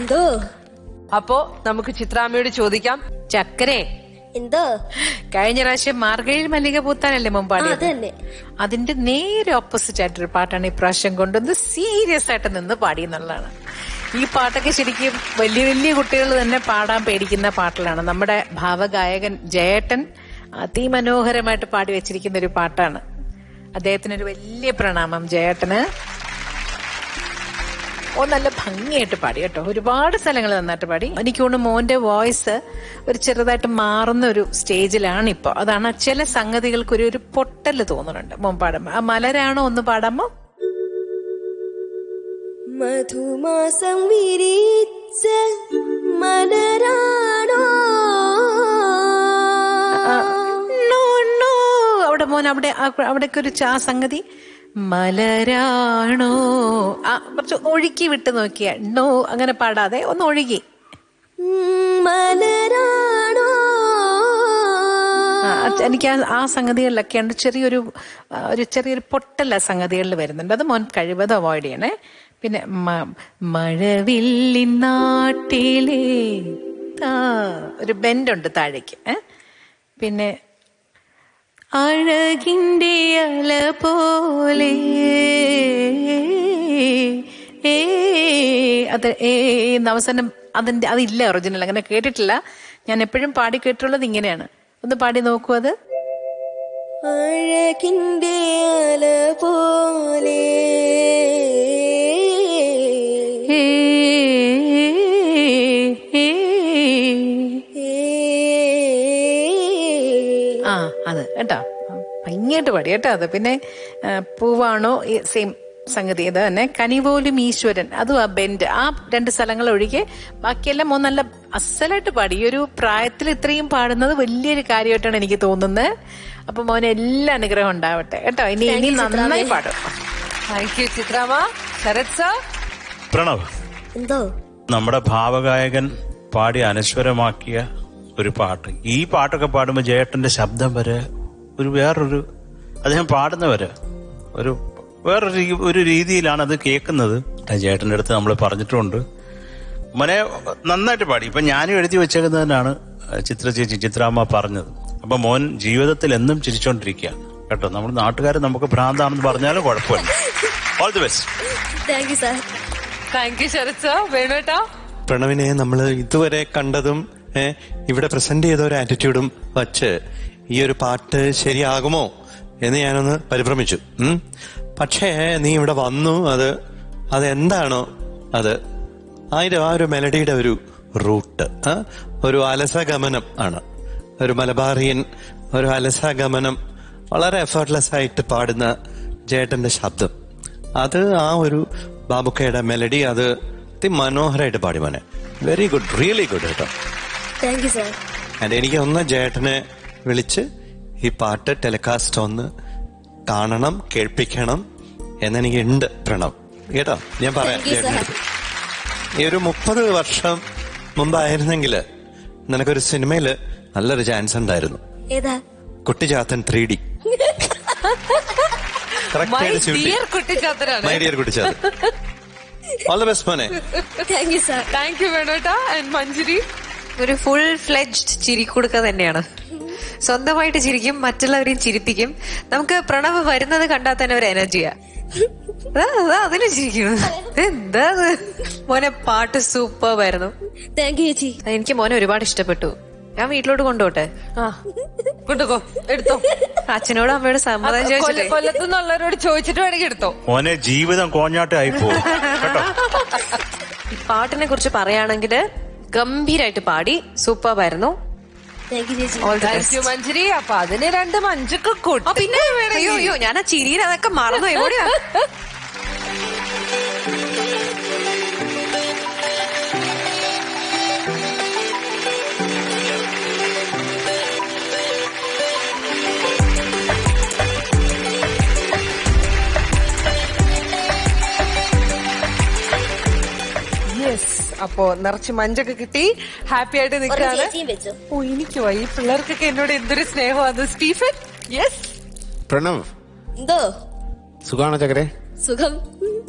എന്തോ അപ്പോ നമുക്ക് ചിത്രാമ്മയോട് ചോദിക്കാം ചക്കരെ എന്തോ കഴിഞ്ഞ പ്രാവശ്യം മാർഗഴിയിൽ മല്ലിക പൂത്താനല്ലേ ആ, മുമ്പാടി അത് തന്നെ അതിന്റെ നേരെ ഓപ്പോസിറ്റ് ആയിട്ടൊരു പാട്ടാണ് ഇപ്രാവശ്യം കൊണ്ടുവന്ന് സീരിയസ് ആയിട്ട് നിന്ന് പാടി എന്നുള്ളതാണ് ഈ പാട്ടൊക്കെ ശരിക്കും വലിയ വലിയ കുട്ടികൾ തന്നെ പാടാൻ പേടിക്കുന്ന പാട്ടിലാണ് നമ്മുടെ ഭാവഗായകൻ ജയേട്ടൻ അതിമനോഹരമായിട്ട് പാടി വെച്ചിരിക്കുന്ന ഒരു പാട്ടാണ് അദ്ദേഹത്തിന് ഒരു വലിയ പ്രണാമം ജയേട്ടന് ഓ നല്ല ഭംഗിയായിട്ട് പാടി കേട്ടോ ഒരുപാട് സ്ഥലങ്ങൾ നന്നായിട്ട് പാടി എനിക്ക് തോന്നുന്നു മോന്റെ വോയിസ് ഒരു ചെറുതായിട്ട് മാറുന്ന ഒരു സ്റ്റേജിലാണ് ഇപ്പൊ അതാണ് ചില സംഗതികൾക്ക് ഒരു ഒരു പൊട്ടല് തോന്നുന്നുണ്ട് മോൻ പാടുമ്പോ ആ മലരാണോ ഒന്ന് പാടാമോ മധുമാസം വിരിച്ച മലരാണോ നോ നോ അവിടെ മോൻ അവിടെ ആ- അവിടേക്ക് ഒരു ചാ സംഗതി മലരാണോ ആ കുറച്ച് ഒഴുക്കി വിട്ട് നോക്കിയ നോ അങ്ങനെ പാടാതെ ഒന്ന് ഒഴുകി ഉം, മലരാണോ ആ, അത് എനിക്ക് ആ- ആ സംഗതികളിലൊക്കെ ഉണ്ട് ചെറിയൊരു ആ, ഒരു ചെറിയൊരു പൊട്ടല സംഗതികളിൽ വരുന്നുണ്ട് അത് മോൻ കഴിവതും അവോയ്ഡ് ചെയ്യണേ പിന്നെ മ- മഴവില്ലിൻ നാട്ടിലെ ആ, ഒരു ബെൻഡുണ്ട് താഴേക്ക് ഏ പിന്നെ അഴകിന്റെ അല പോലെ ഏ അത് ഏ എന്ന് അവസാനം അതിന്റെ അതില്ല ഒറിജിനൽ അങ്ങനെ കേട്ടിട്ടില്ല ഞാൻ എപ്പോഴും പാടി കേട്ടിട്ടുള്ളത് ഇങ്ങനെയാണ് ഒന്ന് പാടി നോക്കൂ അത് അഴകിന്റെ അല പോലെ ഏ, ഏ, ആ അത് കേട്ടോ ഭംഗിയായിട്ട് പാടി കേട്ടോ അത് പിന്നെ ആ, പൂവാണോ സെയിം സംഗതി ഇത് തന്നെ കനിപോലും ഈശ്വരൻ അതും ആ ബെൻഡ് ആ രണ്ട് സ്ഥലങ്ങൾ ഒഴികെ ബാക്കിയെല്ലാം മോൻ നല്ല അസലായിട്ട് പാടി ഈ ഒരു പ്രായത്തിൽ ഇത്രയും പാടുന്നത് വലിയൊരു കാര്യമായിട്ടാണ് എനിക്ക് തോന്നുന്നത് അപ്പൊ മോന് എല്ലാ അനുഗ്രഹം ഉണ്ടാവട്ടെ കേട്ടോ ഇനി ഇനി നന്നായി പാടും താങ്ക് യു ചിത്രാമ്മ ശരത് സർ പ്രണവ് എന്തോ നമ്മുടെ ഭാവഗായകൻ പാടി അനശ്വരമാക്കിയ ഒരു പാട്ട് ഈ പാട്ടൊക്കെ പാടുമ്പോൾ ജയേട്ടന്റെ ശബ്ദം വരെ ഒരു വേറൊരു അദ്ദേഹം പാടുന്നവര് ഒരു വേറൊരു രീ- ഒരു രീതിയിലാണ് അത് കേൾക്കുന്നത് ജയേട്ടന്റെ അടുത്ത് നമ്മൾ പറഞ്ഞിട്ടുണ്ട് മോനെ നന്നായിട്ട് പാടി ഇപ്പൊ ഞാനും എഴുതി വെച്ചേക്കുന്നതിനാണ് ചിത്ര ചേച്ചി ചിത്രാമ്മ പറഞ്ഞത് അപ്പൊ മോൻ ജീവിതത്തിൽ എന്നും ചിരിച്ചോണ്ടിരിക്കുക കേട്ടോ നമ്മൾ നാട്ടുകാർ നമുക്ക് ഭ്രാന്താണെന്ന് പറഞ്ഞാലും കുഴപ്പമില്ല all the best thank you sir thank you Sarath sir വേണുട്ടാ പ്രണവിനെ നമ്മൾ ഇതുവരെ കണ്ടതും ഏ, ഇവിടെ പ്രസന്റ് ചെയ്ത ഒരു ആറ്റിറ്റ്യൂഡും വച്ച് ഈ ഒരു പാട്ട് ശരിയാകുമോ എന്ന് ഞാനൊന്ന് പരിഭ്രമിച്ചു ഉം. പക്ഷേ നീ ഇവിടെ വന്നു അത് അതെന്താണോ അത് അതിന്റെ ആ ഒരു മെലഡിയുടെ ഒരു റൂട്ട് ആ, ഒരു അലസഗമനം ആണ് ഒരു മലബാറിയൻ ഒരു അലസഗമനം വളരെ എഫേർട്ട്ലെസ് ആയിട്ട് പാടുന്ന ജേട്ടന്റെ ശബ്ദം അത് ആ ഒരു ബാബുക്കയുടെ മെലഡി അത് മനോഹരമായിട്ട് പാടി മോനെ വെരി ഗുഡ് റിയലി ഗുഡ് കേട്ടോ താങ്ക് യു സാർ ആൻഡ് എനിക്ക് ഒന്ന് ജേട്ടനെ വിളിച്ച് ഈ പാട്ട് ടെലികാസ്റ്റ് ഒന്ന് കാണണം കേൾപ്പിക്കണം എന്നെനിക്ക് ഉണ്ട് പ്രണവ് കേട്ടോ ഞാൻ പറയാം Thank you, sir. ജേട്ടൻ്റെ അടുത്ത്. ഈ ഒരു മുപ്പത് വർഷം മുമ്പായിരുന്നെങ്കിൽ നിനക്കൊരു സിനിമയില് നല്ലൊരു ചാൻസ് ഉണ്ടായിരുന്നു ഏതാ Kuttichathan three D my dear കുട്ടിച്ചാത്തനാണ് my dear Kuttichathan all the best മോനെ thank you sir thank you വേണുട്ടാ ആൻഡ് മഞ്ജരി ഒരു ഫുൾ ഫ്ലെഡ്ജ്ഡ് ചിരിക്കുടുക്ക തന്നെയാണ് സ്വന്തമായിട്ട് ചിരിക്കും മറ്റുള്ളവരെയും ചിരിപ്പിക്കും നമുക്ക് പ്രണവ് വരുന്നത് കണ്ടാൽ തന്നെ ഒരു എനർജിയാ അതാ അതാ അതിന് ചിരിക്കുന്നു എന്താ ഇത്? മോനെ പാട്ട് സൂപ്പർ ആയിരുന്നു താങ്ക് യു ചേച്ചി എനിക്ക് മോനെ ഒരുപാട് ഇഷ്ടപ്പെട്ടു ഞാൻ വീട്ടിലോട്ട് കൊണ്ടുപോട്ടെ ആ കൊണ്ടുപോ എടുത്തോ അച്ഛനോടും അമ്മയോടും സമ്മതം ചോദിച്ചിട്ടേ കൊല്ലത്തുനിന്നുള്ളവരോട് ചോദിച്ചിട്ട് വേണമെങ്കിൽ എടുത്തോ മോനെ ജീവിതം കോഞ്ഞാട്ടായി പോകും കേട്ടോ ഈ പാട്ടിനെ കുറിച്ച് പറയുകയാണെങ്കിൽ ഗംഭീരായിട്ട് പാടി സൂപ്പർ ആയിരുന്നു താങ്ക് യു ചേച്ചി All the thank best. You Manjari അപ്പൊ അതിന് രണ്ട് മഞ്ചൊക്കെ ആ, പിന്നെ അയ്യോ അയ്യോ ഞാൻ ആ ചിരിയിൽ അതൊക്കെ മറന്നു എവിടെയാ യെസ് അപ്പോ നിറച്ച് മഞ്ചൊക്കെ കിട്ടി ഹാപ്പി ആയിട്ട് ഒരു നിൽക്കാണ് ചേച്ചിയും വെച്ചു ഓ എനിക്ക് വൈ ഈ പിള്ളേർക്കൊക്കെ എന്നോട് എന്തൊരു സ്നേഹമാണ് സ്റ്റീഫൻ യെസ് പ്രണവ് എന്തോ സുഖാണോ ചക്കരെ സുഖം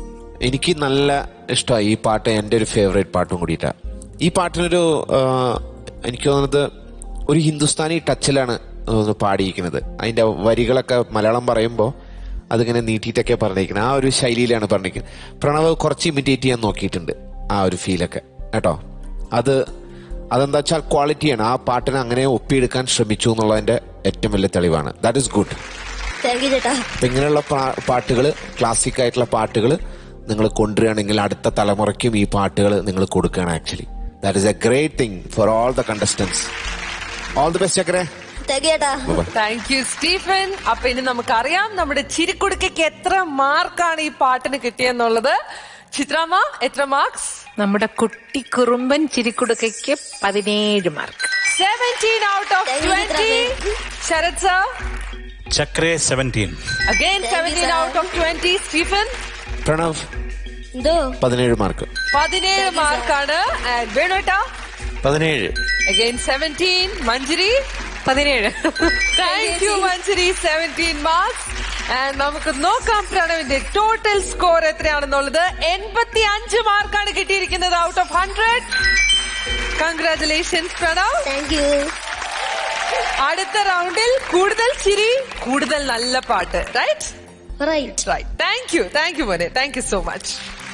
എനിക്ക് നല്ല ഇഷ്ടമായി ഈ പാട്ട് എൻ്റെ ഒരു ഫേവറേറ്റ് പാട്ടും കൂടിയിട്ടാ ഈ പാട്ടിനൊരു ആ, എനിക്ക് തോന്നുന്നത് ഒരു ഹിന്ദുസ്ഥാനി ടച്ചിലാണ് തോന്നുന്നു പാടിയിരിക്കുന്നത് അതിന്റെ വരികളൊക്കെ മലയാളം പറയുമ്പോൾ അതിങ്ങനെ നീട്ടിയിട്ടൊക്കെ പറഞ്ഞിരിക്കുന്നത് ആ ഒരു ശൈലിയിലാണ് പറഞ്ഞിരിക്കുന്നത് പ്രണവ് കുറച്ച് ഇമിറ്റേറ്റ് ചെയ്യാൻ നോക്കിയിട്ടുണ്ട് ആ ഒരു ഫീലൊക്കെ കേട്ടോ അത് അതെന്താ വെച്ചാൽ ക്വാളിറ്റിയാണ് ആ പാട്ടിനെ അങ്ങനെ ഒപ്പിയെടുക്കാൻ ശ്രമിച്ചു എന്നുള്ളതിന്റെ ഏറ്റവും വലിയ തെളിവാണ് that is good thank you ചേട്ടാ അപ്പൊ ഇങ്ങനെയുള്ള പാട്ടുകൾ ക്ലാസിക് ആയിട്ടുള്ള പാട്ടുകൾ നിങ്ങൾ കൊണ്ടുവരികയാണെങ്കിൽ അടുത്ത തലമുറയ്ക്കും ഈ പാട്ടുകൾ നിങ്ങൾ കൊടുക്കുകയാണ് actually that is a great thing for all the contestants all the best ചക്കരെ താങ്ക് യു ചേട്ടാ താങ്ക് യു സ്റ്റീഫൻ അപ്പൊ ഇനി നമുക്കറിയാം നമ്മുടെ ചിരിക്കുടുക്കയ്ക്ക് എത്ര മാർക്കാണ് ഈ പാട്ടിന് കിട്ടിയെന്നുള്ളത് ചിത്രാമ്മ എത്ര മാർക്സ് നമ്മുടെ കുട്ടി കുറുമ്പൻ ചിരിക്കുടുക്കയ്ക്ക് പതിനേഴ് mark seventeen out of Thank you, twenty Sarath sir ചക്രേ seventeen again seventeen out of twenty Stephen Pranav എന്തോ പതിനേഴ് മാർക്ക് പതിനേഴ് മാർക്കാണ് ആൻഡ് വേണുട്ടാ പതിനേഴ് അഗൈൻ സെവൻറ്റീൻ മഞ്ജരി പതിനേഴ് thank you Manjari seventeen marks and നമുക്ക് നോക്കാം പ്രണവിന്റെ ടോട്ടൽ സ്കോർ എത്രയാണെന്നുള്ളത് എൺപത്തി അഞ്ച് മാർക്കാണ് കിട്ടിയിരിക്കുന്നത് out of hundred congratulations Pranav thank you അടുത്ത റൗണ്ടിൽ കൂടുതൽ ചിരി കൂടുതൽ നല്ല പാട്ട് right right right thank you thank you മോനെ thank you so much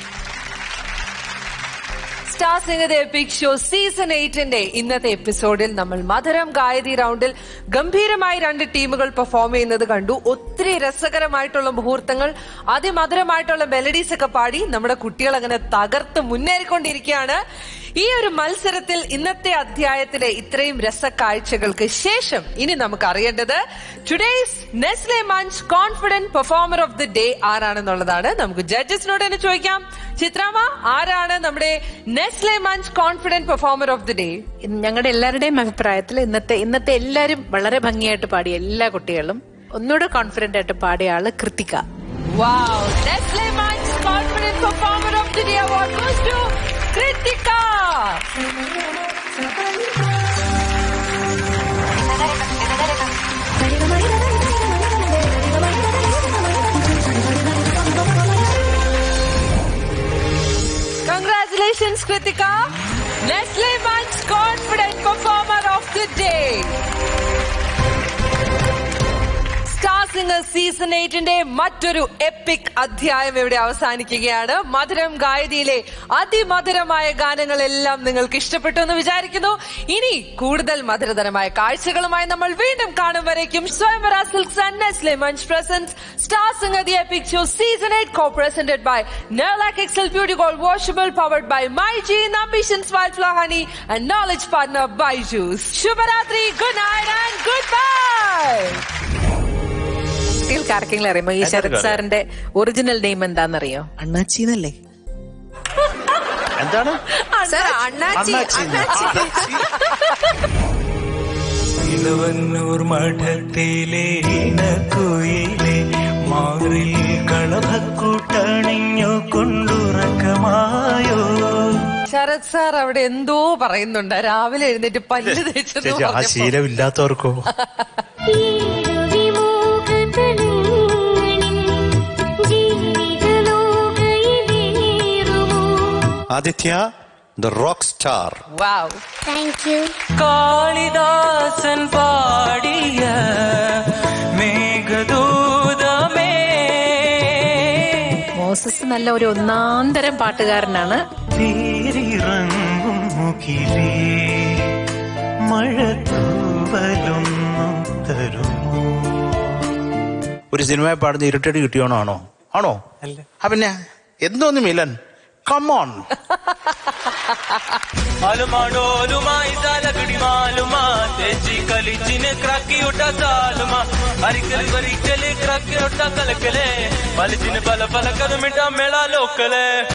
star singer epic show season എയ്റ്റിന്റെ ഇന്നത്തെ എപ്പിസോഡിൽ നമ്മൾ മധുരം ഗായതി റൗണ്ടിൽ ഗംഭീരമായി രണ്ട് ടീമുകൾ പെർഫോം ചെയ്യുന്നത് കണ്ടു ഒത്തിരി രസകരമായിട്ടുള്ള മുഹൂർത്തങ്ങൾ അതിമധുരമായിട്ടുള്ള മെലഡീസ് ഒക്കെ പാടി നമ്മുടെ കുട്ടികൾ അങ്ങനെ തകർത്ത് മുന്നേറിക്കൊണ്ടിരിക്കുകയാണ് ഈ ഒരു മത്സരത്തിൽ ഇന്നത്തെ അധ്യായത്തിലെ ഇത്രയും രസക്കാഴ്ചകൾക്ക് ശേഷം ഇനി നമുക്ക് അറിയേണ്ടത് today's Nestle Munch confident performer of the day ആരാണെന്നുള്ളതാണ് നമുക്ക് ജഡ്ജസിനോട് തന്നെ ചോദിക്കാം ചിത്രാമ ആരാണ് നമ്മുടെ Nestle Munch confident performer of the day ഞങ്ങളുടെ എല്ലാവരുടെയും അഭിപ്രായത്തിൽ ഇന്നത്തെ ഇന്നത്തെ എല്ലാവരും വളരെ ഭംഗിയായിട്ട് പാടിയ എല്ലാ കുട്ടികളും ഒന്നുകൂടെ കോൺഫിഡന്റ് ആയിട്ട് പാടിയ ആള് Krithika Wow, Nestle Munch Confident Performer of the Day Award goes to Kritika. Congratulations, Kritika. Nestle Munch Confident Performer of the Day. Star singer season എയ്റ്റിന്റെ മറ്റൊരു എപ്പിക് അധ്യായം ഇവിടെ അവസാനിക്കുകയാണ് മധുരം ഗായതിയിലെ അതിമധുരമായ ഗാനങ്ങളെല്ലാം നിങ്ങൾക്ക് ഇഷ്ടപ്പെട്ടു എന്ന് വിചാരിക്കുന്നു ഇനി കൂടുതൽ മധുരതരമായ കാഴ്ചകളുമായി നമ്മൾ വീണ്ടും കാണും വരേക്കും Swayamvara silks and Nestle Munch presents star singer the epic show season eight co presented by നെർലാക് excel beauty gloss washable powered by my G Nambisan's white flow honey and knowledge partner Byju's ശുഭരാത്രി good night and goodbye കുട്ടികൾക്ക് ആർക്കെങ്കിലും അറിയുമോ ഈ ശരത് സാറിന്റെ original name എന്താണെന്നറിയോ അണ്ണാച്ചിന്നല്ലേ എന്താണ് sir അണ്ണാച്ചി അണ്ണാച്ചി ഇളവന്നൂർ മഠത്തിലെ ഇണക്കുയിലെ മാറിൽ കളഭക്കൂട്ടണിഞ്ഞു കൊണ്ടുറക്കമായോ ശരത് സാർ അവിടെ എന്തോ പറയുന്നുണ്ട് രാവിലെ എഴുന്നേറ്റ് പല്ല് തേച്ചെന്ന് ചേച്ചി ആ പറഞ്ഞപ്പോ. ശീലമില്ലാത്തവർക്കോ Aditya the rock star Wow. Thank you Kalidasan പാടിയ മേഘദൂതമേ മോസസ് നല്ല ഒരു ഒന്നാന്തരം പാട്ടുകാരനാണ് തീരിറങ്ങും മുകിലേ മഴ തൂവലൊന്നും തരുമോ ഒരു സിനിമയെ പാടുന്ന ഇരട്ടടി കിട്ടിയോണോ ആണോ ആണോ ആ പിന്നെ എന്തോന്ന് മിലൻ കമോൺ അലുമാടോലുമായി തലകടി മാലുമാ തെച്ചി കലിച്ചിന് ക്രാക്കിയൊട്ട സാലുമാ അരിക്കൽ വരിക്കല് ക്രാക്കിയൊട്ട കലക്കലേ പലിച്ചിന് പല പല കഥമിട്ട മേള ലോക്കലേ